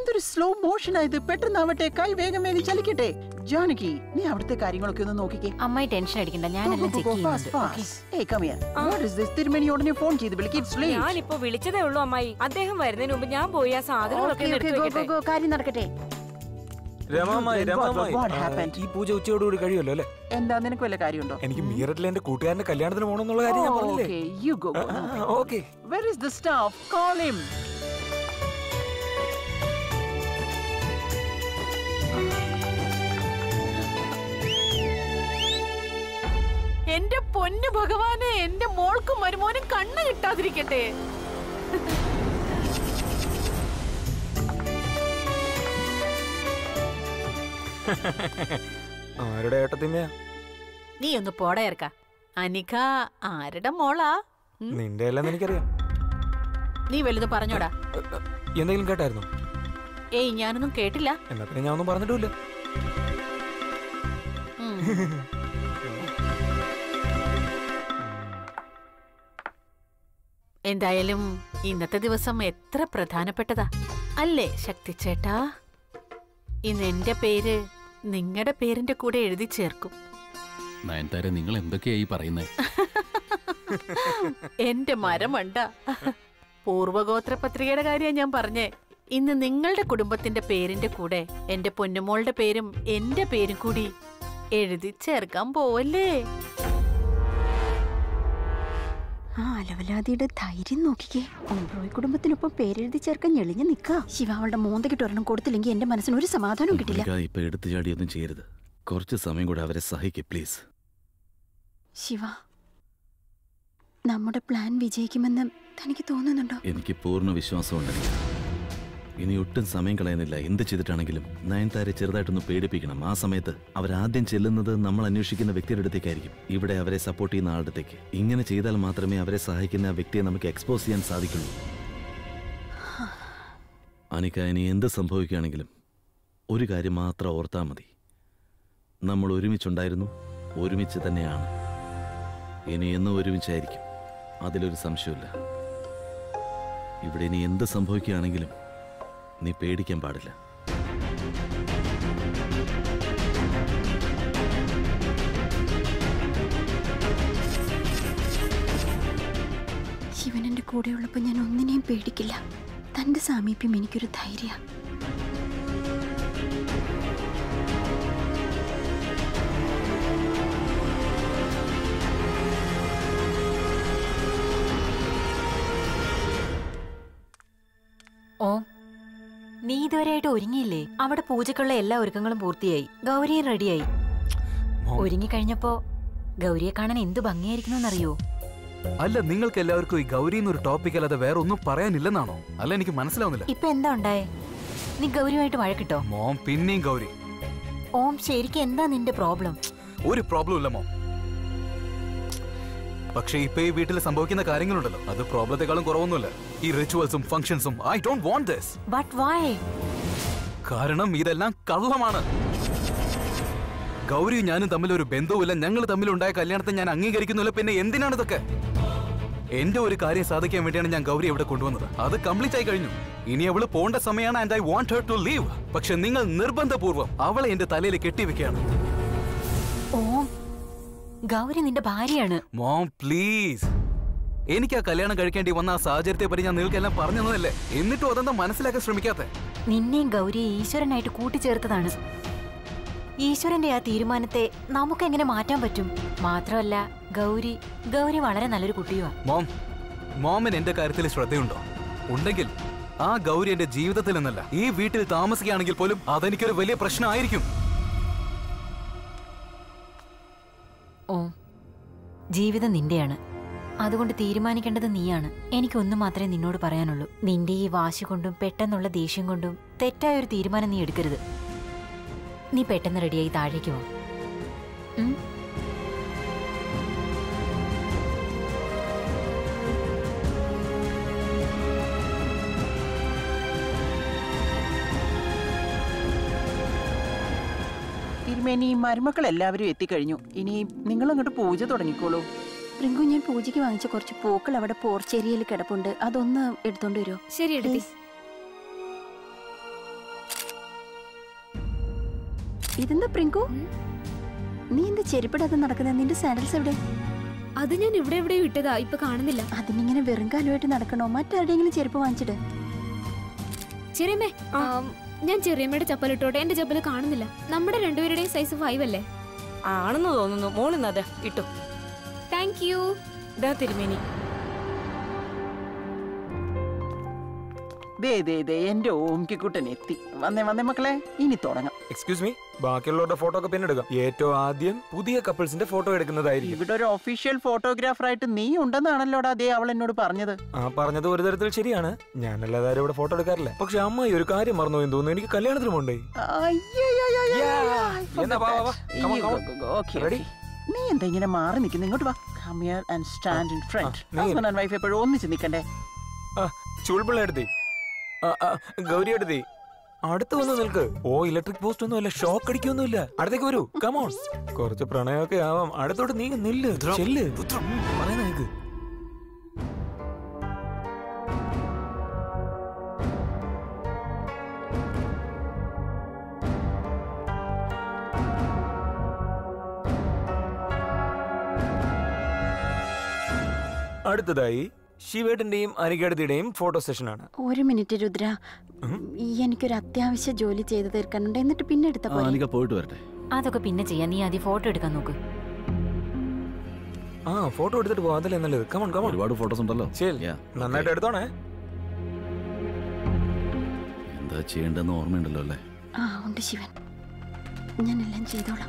എന്തൊരു സ്ലോ മോഷൻ ആയത് പെട്ടെന്നാവട്ടെ കൈ വേഗം വേഗം ചലിക്കട്ടെ ജാനകി നീ അവിടുത്തെ കാര്യങ്ങളൊക്കെ ഒന്ന് നോക്കിക്കേ അമ്മായി ടെൻഷൻ അടിക്കണ്ട ഞാനെല്ലാം ചെക്ക് ചെയ്യുന്നുണ്ട് ഏയ് come here. What is this? തിരുമേനി ഉടനെ ഫോൺ ചെയ്ത് വിളിക്ക് It's late. ഞാനിപ്പോ വിളിച്ചതേ ഉള്ളൂ അമ്മായി അദ്ദേഹം വരുന്നതിന് മുമ്പ് ഞാൻ പോയി ആ സാധനങ്ങളൊക്കെ ഒന്ന് എടുത്ത് വെക്കട്ടെ കാര്യം നടക്കട്ടെ രമാമായി What- രമാമായി what ആ, happened? ഈ പൂജ ഉച്ചയോടുകൂടി കഴിയുമല്ലോ അല്ലേ എന്താ നിനക്ക് വല്ല കാര്യമുണ്ടോ എനിക്ക് മീററ്റിൽ എന്റെ കൂട്ടുകാരന്റെ കല്യാണത്തിന് പോകണമെന്നുള്ള കാര്യം ഞാൻ പറഞ്ഞില്ലേ Okay, you go. Okay Where is the staff? Call him. എന്റെ പൊന്നു ഭഗവാനെ എന്റെ മോൾക്കും മരുമോനും കണ്ണ് കിട്ടാതിരിക്കട്ടെ ആരുടെ ഏട്ടത്തിമ്മയാ നീ ഒന്ന് പോടയർക്ക അനിക ആരുടെ മോളാ നിന്റെ എല്ലാം എനിക്കറിയാം നീ വലുത് പറഞ്ഞോടാ എന്തെങ്കിലും കേട്ടായിരുന്നോ ഏയ് ഞാനൊന്നും കേട്ടില്ല എന്നാ പിന്നെ ഞാൻ ഒന്നും പറഞ്ഞിട്ടുമില്ല ഉം. എന്തായാലും ഇന്നത്തെ ദിവസം എത്ര പ്രധാനപ്പെട്ടതാ അല്ലേ ശക്തിച്ചേട്ടാ ഇന്ന് എന്റെ പേര് നിങ്ങളുടെ പേരിന്റെ കൂടെ എഴുതി ചേർക്കും നയൻതാര നിങ്ങൾ എന്തൊക്കെയായി പറയുന്നത് എന്റെ മരമണ്ട പൂർവഗോത്ര പത്രികയുടെ കാര്യം ഞാൻ പറഞ്ഞേ ഇന്ന് നിങ്ങളുടെ കുടുംബത്തിന്റെ പേരിന്റെ കൂടെ എന്റെ പൊന്നുമോളുടെ പേരും എന്റെ പേരും കൂടി എഴുതി ചേർക്കാൻ പോവല്ലേ ആ അലവലാതിയുടെ ധൈര്യം നോക്കിക്കേ ഓംബ്രോയ് കുടുംബത്തിനൊപ്പം പേരെഴുതി ചേർക്കാൻ ഞെളിഞ്ഞു നിൽക്കുക ശിവ അവളുടെ മോന്തക്കിട്ട് ഒരെണ്ണം കൊടുത്തില്ലെങ്കിൽ എന്റെ മനസ്സിന് ഒരു സമാധാനവും കിട്ടില്ല മോനിക്ക, ഇപ്പൊ എടുത്തു ചാടിയൊന്നും ചെയ്യരുത് കുറച്ച് സമയം കൂടെ അവരെ സഹിക്ക് പ്ലീസ് ശിവ നമ്മുടെ പ്ലാൻ വിജയിക്കുമെന്ന് തനിക്ക് തോന്നുന്നുണ്ടോ എനിക്ക് പൂർണ്ണ വിശ്വാസമുണ്ട് ഇനി ഒട്ടും സമയം കളയുന്നില്ല എന്ത് ചെയ്തിട്ടാണെങ്കിലും നയൻതാരെ ചെറുതായിട്ടൊന്ന് പേടിപ്പിക്കണം ആ സമയത്ത് അവരാദ്യം ചെല്ലുന്നത് നമ്മൾ അന്വേഷിക്കുന്ന വ്യക്തിയുടെ അടുത്തേക്കായിരിക്കും ഇവിടെ അവരെ സപ്പോർട്ട് ചെയ്യുന്ന ആളുടെ അടുത്തേക്ക് ഇങ്ങനെ ചെയ്താൽ മാത്രമേ അവരെ സഹായിക്കുന്ന ആ വ്യക്തിയെ നമുക്ക് എക്സ്പോസ് ചെയ്യാൻ സാധിക്കുള്ളൂ അനിക്ക ഇനി എന്ത് സംഭവിക്കുകയാണെങ്കിലും ഒരു കാര്യം മാത്രം ഓർത്താൽ മതി നമ്മൾ ഒരുമിച്ചുണ്ടായിരുന്നു ഒരുമിച്ച് തന്നെയാണ് ഇനി എന്നും ഒരുമിച്ചായിരിക്കും അതിലൊരു സംശയമില്ല ഇവിടെ ഇനി എന്ത് സംഭവിക്കുകയാണെങ്കിലും നീ പേടിക്കാൻ പാടില്ല ശിവൻ എന്റെ കൂടെയുള്ളപ്പോൾ ഞാൻ ഒന്നിനെയും പേടിക്കില്ല തന്റെ സാമീപ്യം എനിക്കൊരു ധൈര്യ ഓ നീ ഇതുവരെയായിട്ട് ഒരുങ്ങിയില്ലേ അവിടെ പൂജക്കുള്ള എല്ലാ ഒരുക്കങ്ങളും പൂർത്തിയായി ഗൗരിയും റെഡിയായി ഒരുങ്ങി കഴിഞ്ഞപ്പോ ഗൗരിയെ കാണാൻ എന്ത് ഭംഗിയായിരിക്കണമെന്നറിയോ അല്ല നിങ്ങൾക്ക് എല്ലാവർക്കും ഈ ഗൗരി എന്നൊരു ടോപ്പിക് അല്ലാതെ വേറെ ഒന്നും പറയാനില്ലെന്നാണോ അല്ല എനിക്ക് മനസ്സിലാവുന്നില്ല ഇപ്പൊ എന്താ ഉണ്ടായേ നീ ഗൗരിയുമായിട്ട് വഴക്കിട്ടോ മോം പിന്നെയും ഗൗരി ഓം ശരിക്കും എന്താ നിന്റെ പ്രോബ്ലം ഒരു പ്രോബ്ലം ഇല്ല മോം പക്ഷേ ഇപ്പൊ ഈ വീട്ടിൽ സംഭവിക്കുന്ന കാര്യങ്ങളുണ്ടല്ലോ അത് പ്രോബ്ലത്തെക്കാളും കുറവൊന്നുമില്ല ഈ റിച്വൽസും ഫംഗ്ഷൻസും I don't want this but why കാരണം ഇതെല്ലാം കള്ളമാണ് ഗൗരിയും ഞാനും തമ്മിൽ ഒരു ബന്ധവുമില്ല ഞങ്ങൾ തമ്മിലുണ്ടായ കല്യാണത്തെ ഞാൻ അംഗീകരിക്കുന്നില്ല പിന്നെ എന്തിനാണ് ഇതൊക്കെ എന്റെ ഒരു കാര്യം സാധിക്കാൻ വേണ്ടിയാണ് ഞാൻ ഗൗരി ഇവിടെ കൊണ്ടുവന്നത് അത് കംപ്ലീറ്റ് ആയി കഴിഞ്ഞു ഇനി അവള് പോണ്ട സമയമാണ് and I want her to leave പക്ഷെ നിങ്ങൾ നിർബന്ധപൂർവ്വം അവളെ എന്റെ തലയിൽ കെട്ടിവെക്കുകയാണ് ഓം ഗൗരി നിന്റെ ഭാര്യയാണ് മോം പ്ലീസ് എനിക്ക് ആ കല്യാണം കഴിക്കേണ്ടി വന്ന ആ സാഹചര്യത്തെ പറ്റി ഞാൻ നിങ്ങൾക്കെല്ലാം പറഞ്ഞു തന്നതല്ലേ എന്നിട്ടും അതെന്താ മനസ്സിലാക്കാൻ ശ്രമിക്കാത്തെ നിന്നെയും ഗൗരിയെ ഈശ്വരനായിട്ട് കൂട്ടിച്ചേർത്തതാണ് ഈശ്വരന്റെ ആ തീരുമാനത്തെ നമുക്ക് എങ്ങനെ മാറ്റാൻ പറ്റും മാത്രമല്ല ഗൗരി ഗൗരി വളരെ നല്ലൊരു കുട്ടിയുമാ മോം മോമിന് എന്റെ കാര്യത്തിൽ ശ്രദ്ധയുണ്ടോ ഉണ്ടെങ്കിൽ ആ ഗൗരി എന്റെ ജീവിതത്തിൽ നിന്നല്ല ഈ വീട്ടിൽ താമസിക്കുകയാണെങ്കിൽ പോലും അതെനിക്കൊരു വലിയ പ്രശ്നമായിരിക്കും ഓ ജീവിതം നിന്റെയാണ് അതുകൊണ്ട് തീരുമാനിക്കേണ്ടത് നീയാണ് എനിക്കൊന്നും മാത്രമേ നിന്നോട് പറയാനുള്ളൂ നിന്റെ ഈ വാശി കൊണ്ടും പെട്ടെന്നുള്ള ദേഷ്യം കൊണ്ടും തെറ്റായ ഒരു തീരുമാനം നീ എടുക്കരുത് നീ പെട്ടെന്ന് റെഡിയായി താഴേക്ക് പോ ഉം? തിരുമേനി മരുമക്കൾ എല്ലാവരും എത്തിക്കഴിഞ്ഞു ഇനി നിങ്ങൾ അങ്ങോട്ട് പൂജ തുടങ്ങിക്കോളൂ റിങ്കു ഞാൻ പൂജയ്ക്ക് വാങ്ങിച്ച കുറച്ച് പൂക്കൾ അവിടെ പോർച്ചേരിയയിൽ കിടപ്പുണ്ട് അതൊന്ന് എടുത്തോണ്ട് വരുമോ ശരി എടുത്തി ഇതെന്താ പ്രിങ്കു നീ എന്ത് ചെരുപ്പിടാതെ നടക്കുന്നത് നിന്റെ സാൻഡൽസ് എവിടെ അത് ഞാൻ ഇവിടെ എവിടെയോ ഇട്ടതാ ഇപ്പൊ കാണുന്നില്ല അതിനിങ്ങനെ വെറും കാലുമായിട്ട് നടക്കണോ മറ്റാരുടെയെങ്കിലും ചെരുപ്പ് വാങ്ങിച്ചിട്ട് ചെറിയമ്മേ ആം, ഞാൻ ചെറിയമ്മയുടെ ചപ്പൽ ഇട്ടോട്ടെ എന്റെ ചപ്പൽ കാണുന്നില്ല നമ്മുടെ രണ്ടുപേരുടെയും സൈസ് ഫൈവ് അല്ലേ ആണെന്ന് തോന്നുന്നു മോളിന്ന് അതെ ഇട്ടു താങ്ക് യു ഇതാ തിരുമേനി ദേ ദേ ദേ എന്റെ ഓംകിക്കുട്ടൻ എത്തി വന്നേ വന്നേ മക്കളെ ഇനി തുടങ്ങാം എക്സ്ക്യൂസ് മീ ബാക്കിയുള്ളവരുടെ ഫോട്ടോ ഒക്കെ പിന്നെ എടുക്കാം ഏറ്റവും ആദ്യം പുതിയ കപ്പിൾസിന്റെ ഫോട്ടോ എടുക്കുന്നതായിരിക്കും ഇവിടെ ഒരു ഒഫീഷ്യൽ ഫോട്ടോഗ്രാഫറായിട്ട് നീ ഉണ്ടെന്നാണല്ലോടാ അതേ അവൾ എന്നോട് പറഞ്ഞത് ആ പറഞ്ഞത് ഒരു തരത്തിൽ ശരിയാണ് ഞാൻ എല്ലാവരും ഇവിടെ ഫോട്ടോ എടുക്കാറില്ല പക്ഷെ അമ്മ ഒരു കാര്യം മറന്നു എന്ന് തോന്നുന്നു എനിക്ക് കല്യാണത്തിന് പോണ്ടേ എന്നാ വാ, വാ, വാ. Come on, come on. Ready? നീ എന്താ ഇങ്ങനെ മാറി നിൽക്കുന്നു ഇങ്ങോട്ട് വാ come here and stand in front നീ- ഹസ്ബൻഡ് ആൻഡ് വൈഫ് എപ്പോഴും ഒന്നിച്ച് നിൽക്കണ്ടേ ആ ചുൾപിള്ള എടുത്തി ആ, ആ, ഗൗരി എടുത്തി അടുത്ത് വന്ന് നിൽക്ക് ഓ ഇലക്ട്രിക് പോസ്റ്റ് ഒന്നും അല്ല ഷോക്ക് അടിക്കൊന്നുമില്ല അടുത്തേക്ക് വരൂ കമോൺ കുറച്ച് പ്രണയമൊക്കെ ആവാം അടുത്തോട്ട് നീ നില്ല് ചെല്ല് പറയുന്ന കേക്ക് അടുത്തതായി ശിവേട്ടന്റെയും അനികേടത്തിയുടെയും ഫോട്ടോ സെഷനാണ് ഒരു മിനിറ്റ് രുദ്ര ഈ എനിക്കൊരു അത്യാവശ്യ ജോലി ചെയ്തു തീർക്കാനുണ്ട് എന്നിട്ട് പിന്നെ എടുത്ത ആ, പോലെ അനിക പോയിട്ട് വരട്ടെ അതൊക്കെ പിന്നെ ചെയ്യാം നീ ആദ്യം ഫോട്ടോ എടുക്കാൻ നോക്ക് ആ ഫോട്ടോ എടുത്തിട്ട് പോവാം അതല്ലേ നല്ലത് കമൺ കമൺ ഒരുപാട് ഫോട്ടോസ് ഉണ്ടല്ലോ ശരി നന്നായിട്ട് എടുത്തോണേ എന്താ ചെയ്യേണ്ടതെന്ന് ഓർമ്മയുണ്ടല്ലോ അല്ലേ ആ ഉണ്ട് ശിവൻ ഞാനെല്ലാം ചെയ്തോളാം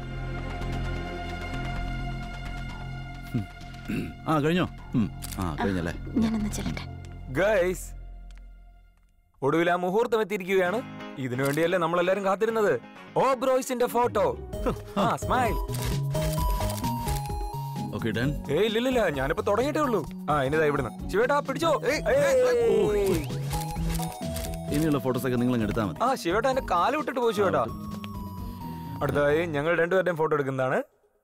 ആ കഴിഞ്ഞോ ഉം. ആ കഴിഞ്ഞല്ലേ ഞാനെന്നാ ചെല്ലട്ടെ ഗൈസ് ഒടുവിൽ ആ മുഹൂർത്തം എത്തിയിരിക്കുകയാണ് ഇതിനു വേണ്ടിയല്ലേ നമ്മളെല്ലാരും കാത്തിരുന്നത് ഓ ബ്രോയ്സിന്റെ ഫോട്ടോ ആ സ്മൈൽ ഓക്കെ ഡൺ ഏയ് ഇല്ലില്ല ഞാനിപ്പോ തുടങ്ങിയിട്ടേ ഉള്ളൂ ആ ഇനിതാ ഇവിടുന്ന് ശിവേട്ടാ പിടിച്ചോ ഏയ്. ഇനിയുള്ള ഫോട്ടോസ് ഒക്കെ നിങ്ങൾ എടുത്താൽ മതി ആ ശിവേട്ടാ എന്റെ കാല് വിട്ടിട്ട് പോയി ശിവേട്ടാ അടുത്തതായി ഞങ്ങൾ രണ്ടുപേരുടെയും ഫോട്ടോ എടുക്കുന്നതാണ്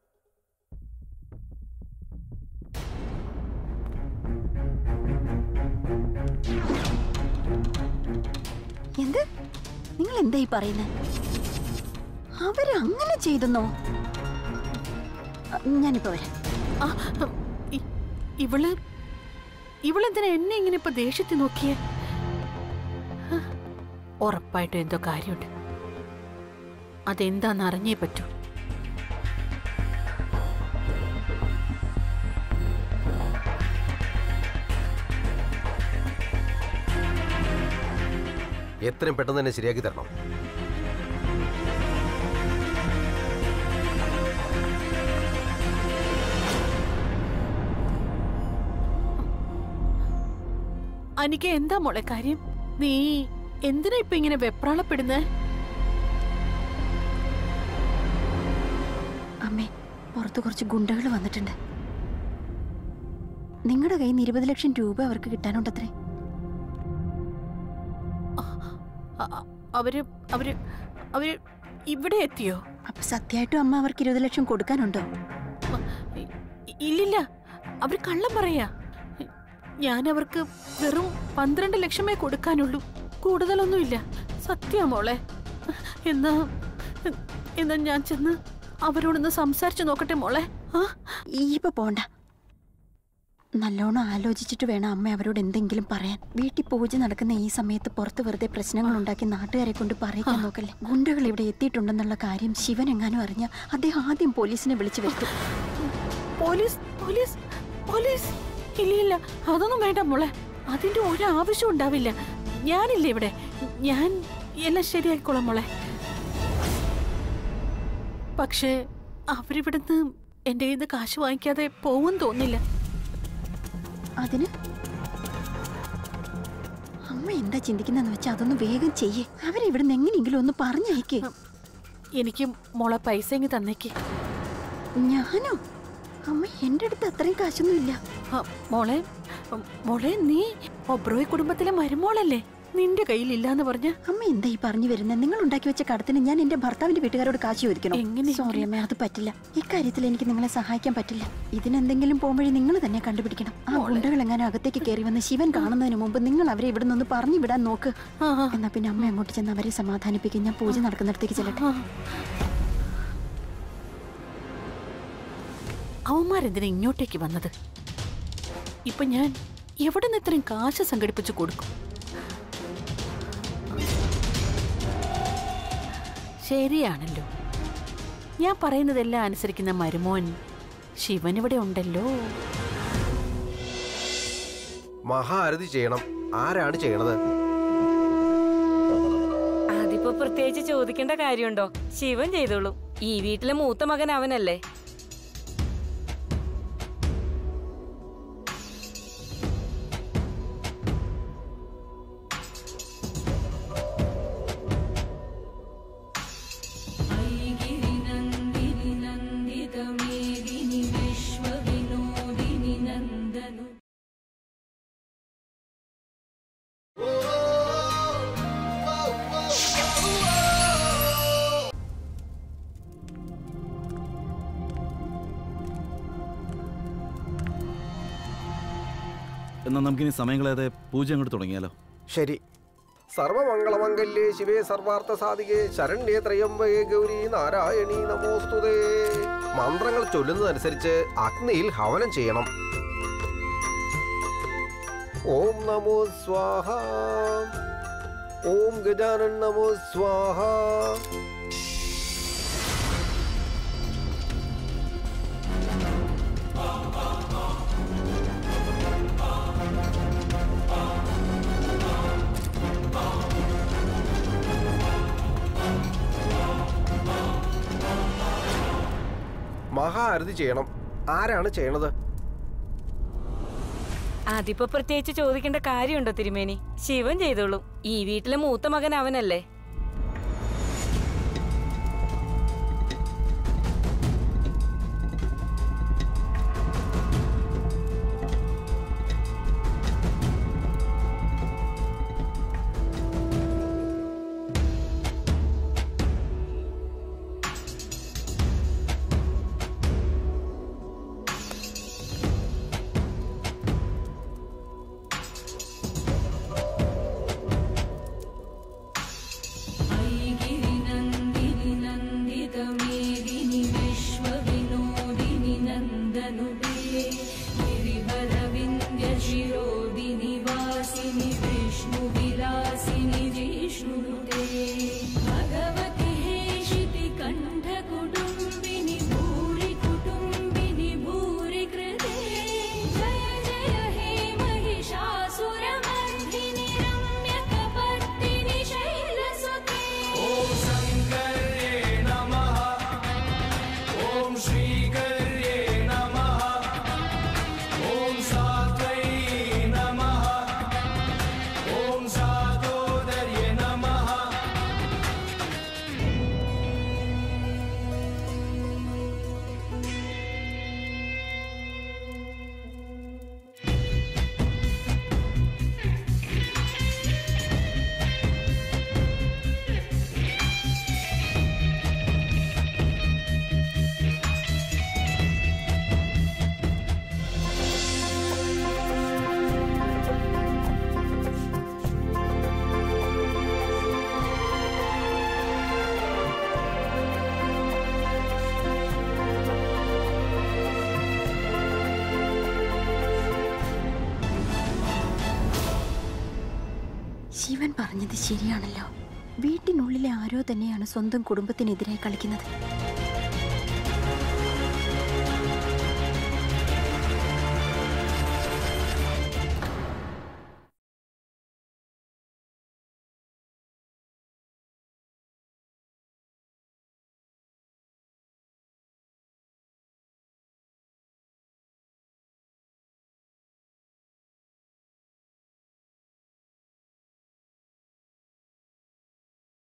എന്ത് നിങ്ങൾ എന്താ ഈ പറയുന്നത് അവരങ്ങനെ ചെയ്തെന്നോ അ, ഞാനിപ്പോ വരാം ആ, ഇ- ഇവള് ഇവളെന്തിനാ എന്നെ ഇങ്ങനെ ഇപ്പൊ ദേഷ്യത്തിൽ നോക്കിയേ ഹ, ഉറപ്പായിട്ടും എന്തോ കാര്യമുണ്ട് അതെന്താന്ന് അറിഞ്ഞേ പറ്റൂ എത്രയും പെട്ടെന്ന് തന്നെ ശരിയാക്കി തരണം അനിക്ക് എന്താ മോളെ കാര്യം നീ എന്തിനാ ഇപ്പൊ ഇങ്ങനെ വെപ്രാളപ്പെടുന്നേ അമ്മേ പുറത്ത് കുറച്ച് ഗുണ്ടകൾ വന്നിട്ടുണ്ട് നിങ്ങളുടെ കയ്യിൽ നിന്ന് ഇരുപത് ലക്ഷം രൂപ അവർക്ക് കിട്ടാനുണ്ടത്രേ അ- അ- അവര് അവര് അവര് ഇവിടെ എത്തിയോ അപ്പൊ സത്യമായിട്ടും അമ്മ അവർക്ക് ഇരുപത് ലക്ഷം കൊടുക്കാനുണ്ടോ ഇ- ഇല്ലില്ല അവര് കള്ളം പറയാ ഞാൻ അവർക്ക് വെറും പന്ത്രണ്ട് ലക്ഷമേ കൊടുക്കാനുള്ളൂ കൂടുതലൊന്നുമില്ല സത്യ മോളെ എന്നാ എന്നാ ഞാൻ ചെന്ന് അവരോടൊന്ന് സംസാരിച്ചു നോക്കട്ടെ മോളെ ആ ഈ ഇപ്പൊ പോണ്ട നല്ലോണം ആലോചിച്ചിട്ട് വേണം അമ്മ അവരോട് എന്തെങ്കിലും പറയാൻ വീട്ടിൽ പൂജ നടക്കുന്ന ഈ സമയത്ത് പുറത്ത് വെറുതെ പ്രശ്നങ്ങൾ ഉണ്ടാക്കി നാട്ടുകാരെ കൊണ്ട് പറയിക്കാൻ നോക്കല്ലേ ഗുണ്ടകൾ ഇവിടെ എത്തിയിട്ടുണ്ടെന്നുള്ള കാര്യം ശിവൻ എങ്ങാനും അറിഞ്ഞ അദ്ദേഹം ആദ്യം പോലീസിനെ വിളിച്ചു വരുത്തും പോലീസ് പോലീസ് പോലീസ് ഇല്ല ഇല്ല അതൊന്നും വേണ്ട മോളെ അതിന്റെ ഒരു ആവശ്യം ഉണ്ടാവില്ല ഞാനില്ലേ ഇവിടെ ഞാൻ എല്ലാം ശരിയായിക്കോളാം മോളെ പക്ഷേ അവരിവിടുന്ന് എന്റെ കയ്യിൽ നിന്ന് കാശ് വാങ്ങിക്കാതെ പോവും തോന്നില്ല അതിന് അമ്മ എന്താ ചിന്തിക്കുന്നെന്ന് വെച്ചാൽ അതൊന്ന് വേഗം ചെയ്യേ അവരെ ഇവിടുന്ന് എങ്ങനെയെങ്കിലും ഒന്ന് പറഞ്ഞയക്ക് എനിക്ക് മോളെ പൈസ ഇങ്ങ് തന്നേക്ക് ഞാനോ അമ്മ എന്റെ അടുത്ത് അത്രയും കാശൊന്നും ഇല്ല ആ, മോളെ ഉം, മോളെ നീ ഒബ്രോയ് കുടുംബത്തിലെ മരുമോളല്ലേ നിന്റെ കയ്യിൽ ഇല്ലാന്ന് പറഞ്ഞ അമ്മ എന്താ ഈ പറഞ്ഞു വരുന്നത് നിങ്ങൾ ഉണ്ടാക്കി വെച്ച കടത്തിന് ഞാൻ എന്റെ ഭർത്താവിന്റെ വീട്ടുകാരോട് കാശ് ചോദിക്കണം എങ്ങനെ? സോറി അമ്മ അത് പറ്റില്ല ഇക്കാര്യത്തിൽ എനിക്ക് നിങ്ങളെ സഹായിക്കാൻ പറ്റില്ല ഇതിനെന്തെങ്കിലും പോകുമ്പോഴേ നിങ്ങൾ തന്നെ കണ്ടുപിടിക്കണം ആ ഗുണ്ടകൾ എങ്ങാനും അകത്തേക്ക് കയറി വന്ന് ശിവൻ കാണുന്നതിന് മുമ്പ് നിങ്ങൾ അവരെ ഇവിടെ നിന്ന് പറഞ്ഞു വിടാൻ നോക്ക് എന്നാ പിന്നെ അമ്മ അങ്ങോട്ട് ചെന്ന് അവരെ സമാധാനിപ്പിക്കും ഞാൻ പൂജ നടക്കുന്നിടത്തേക്ക് ചെല്ലട്ടെ അവന്മാരെന്തിനാ ഇങ്ങോട്ടേക്ക് വന്നത് ഇപ്പൊ ഞാൻ എവിടെ നിന്ന് ഇത്രയും കാശ് സംഘടിപ്പിച്ചു കൊടുക്കും ശരിയാണല്ലോ ഞാൻ പറയുന്നതെല്ലാം അനുസരിക്കുന്ന മരുമോൻ ശിവൻ ഇവിടെ ഉണ്ടല്ലോ മഹാരതി ചെയ്യണം ആരാണ് ചെയ്യണത് അതിപ്പോ പ്രത്യേകിച്ച് ചോദിക്കേണ്ട കാര്യമുണ്ടോ ശിവൻ ചെയ്തോളും ഈ വീട്ടിലെ മൂത്ത മകൻ അവനല്ലേ എന്നാൽ നമുക്കിനി സമയം കളയാതെ പൂജ അങ്ങോട്ട് തുടങ്ങിയാലോ ശരി സർവമംഗളമംഗല്യേ ശിവേ സർവാർത്ഥ സാധികേ ശരണ്യേ ത്രയംബകേ ഗൗരി നാരായണി നമോസ്തുതേ മന്ത്രങ്ങൾ ചൊല്ലുന്നതനുസരിച്ച് അഗ്നിയിൽ ഹവനം ചെയ്യണം ഓം നമോ സ്വാഹ ഓം ഗജാനൻ നമോ സ്വാഹ മഹാരതി ചെയ്യണം ആരാണ് ചെയ്യണത് അതിപ്പോ പ്രത്യേകിച്ച് ചോദിക്കേണ്ട കാര്യമുണ്ടോ തിരുമേനി ശിവൻ ചെയ്തോളും ഈ വീട്ടിലെ മൂത്ത മകൻ അവനല്ലേ ശിവൻ പറഞ്ഞത് ശരിയാണല്ലോ വീട്ടിനുള്ളിലെ ആരോ തന്നെയാണ് സ്വന്തം കുടുംബത്തിനെതിരായി കളിക്കുന്നത്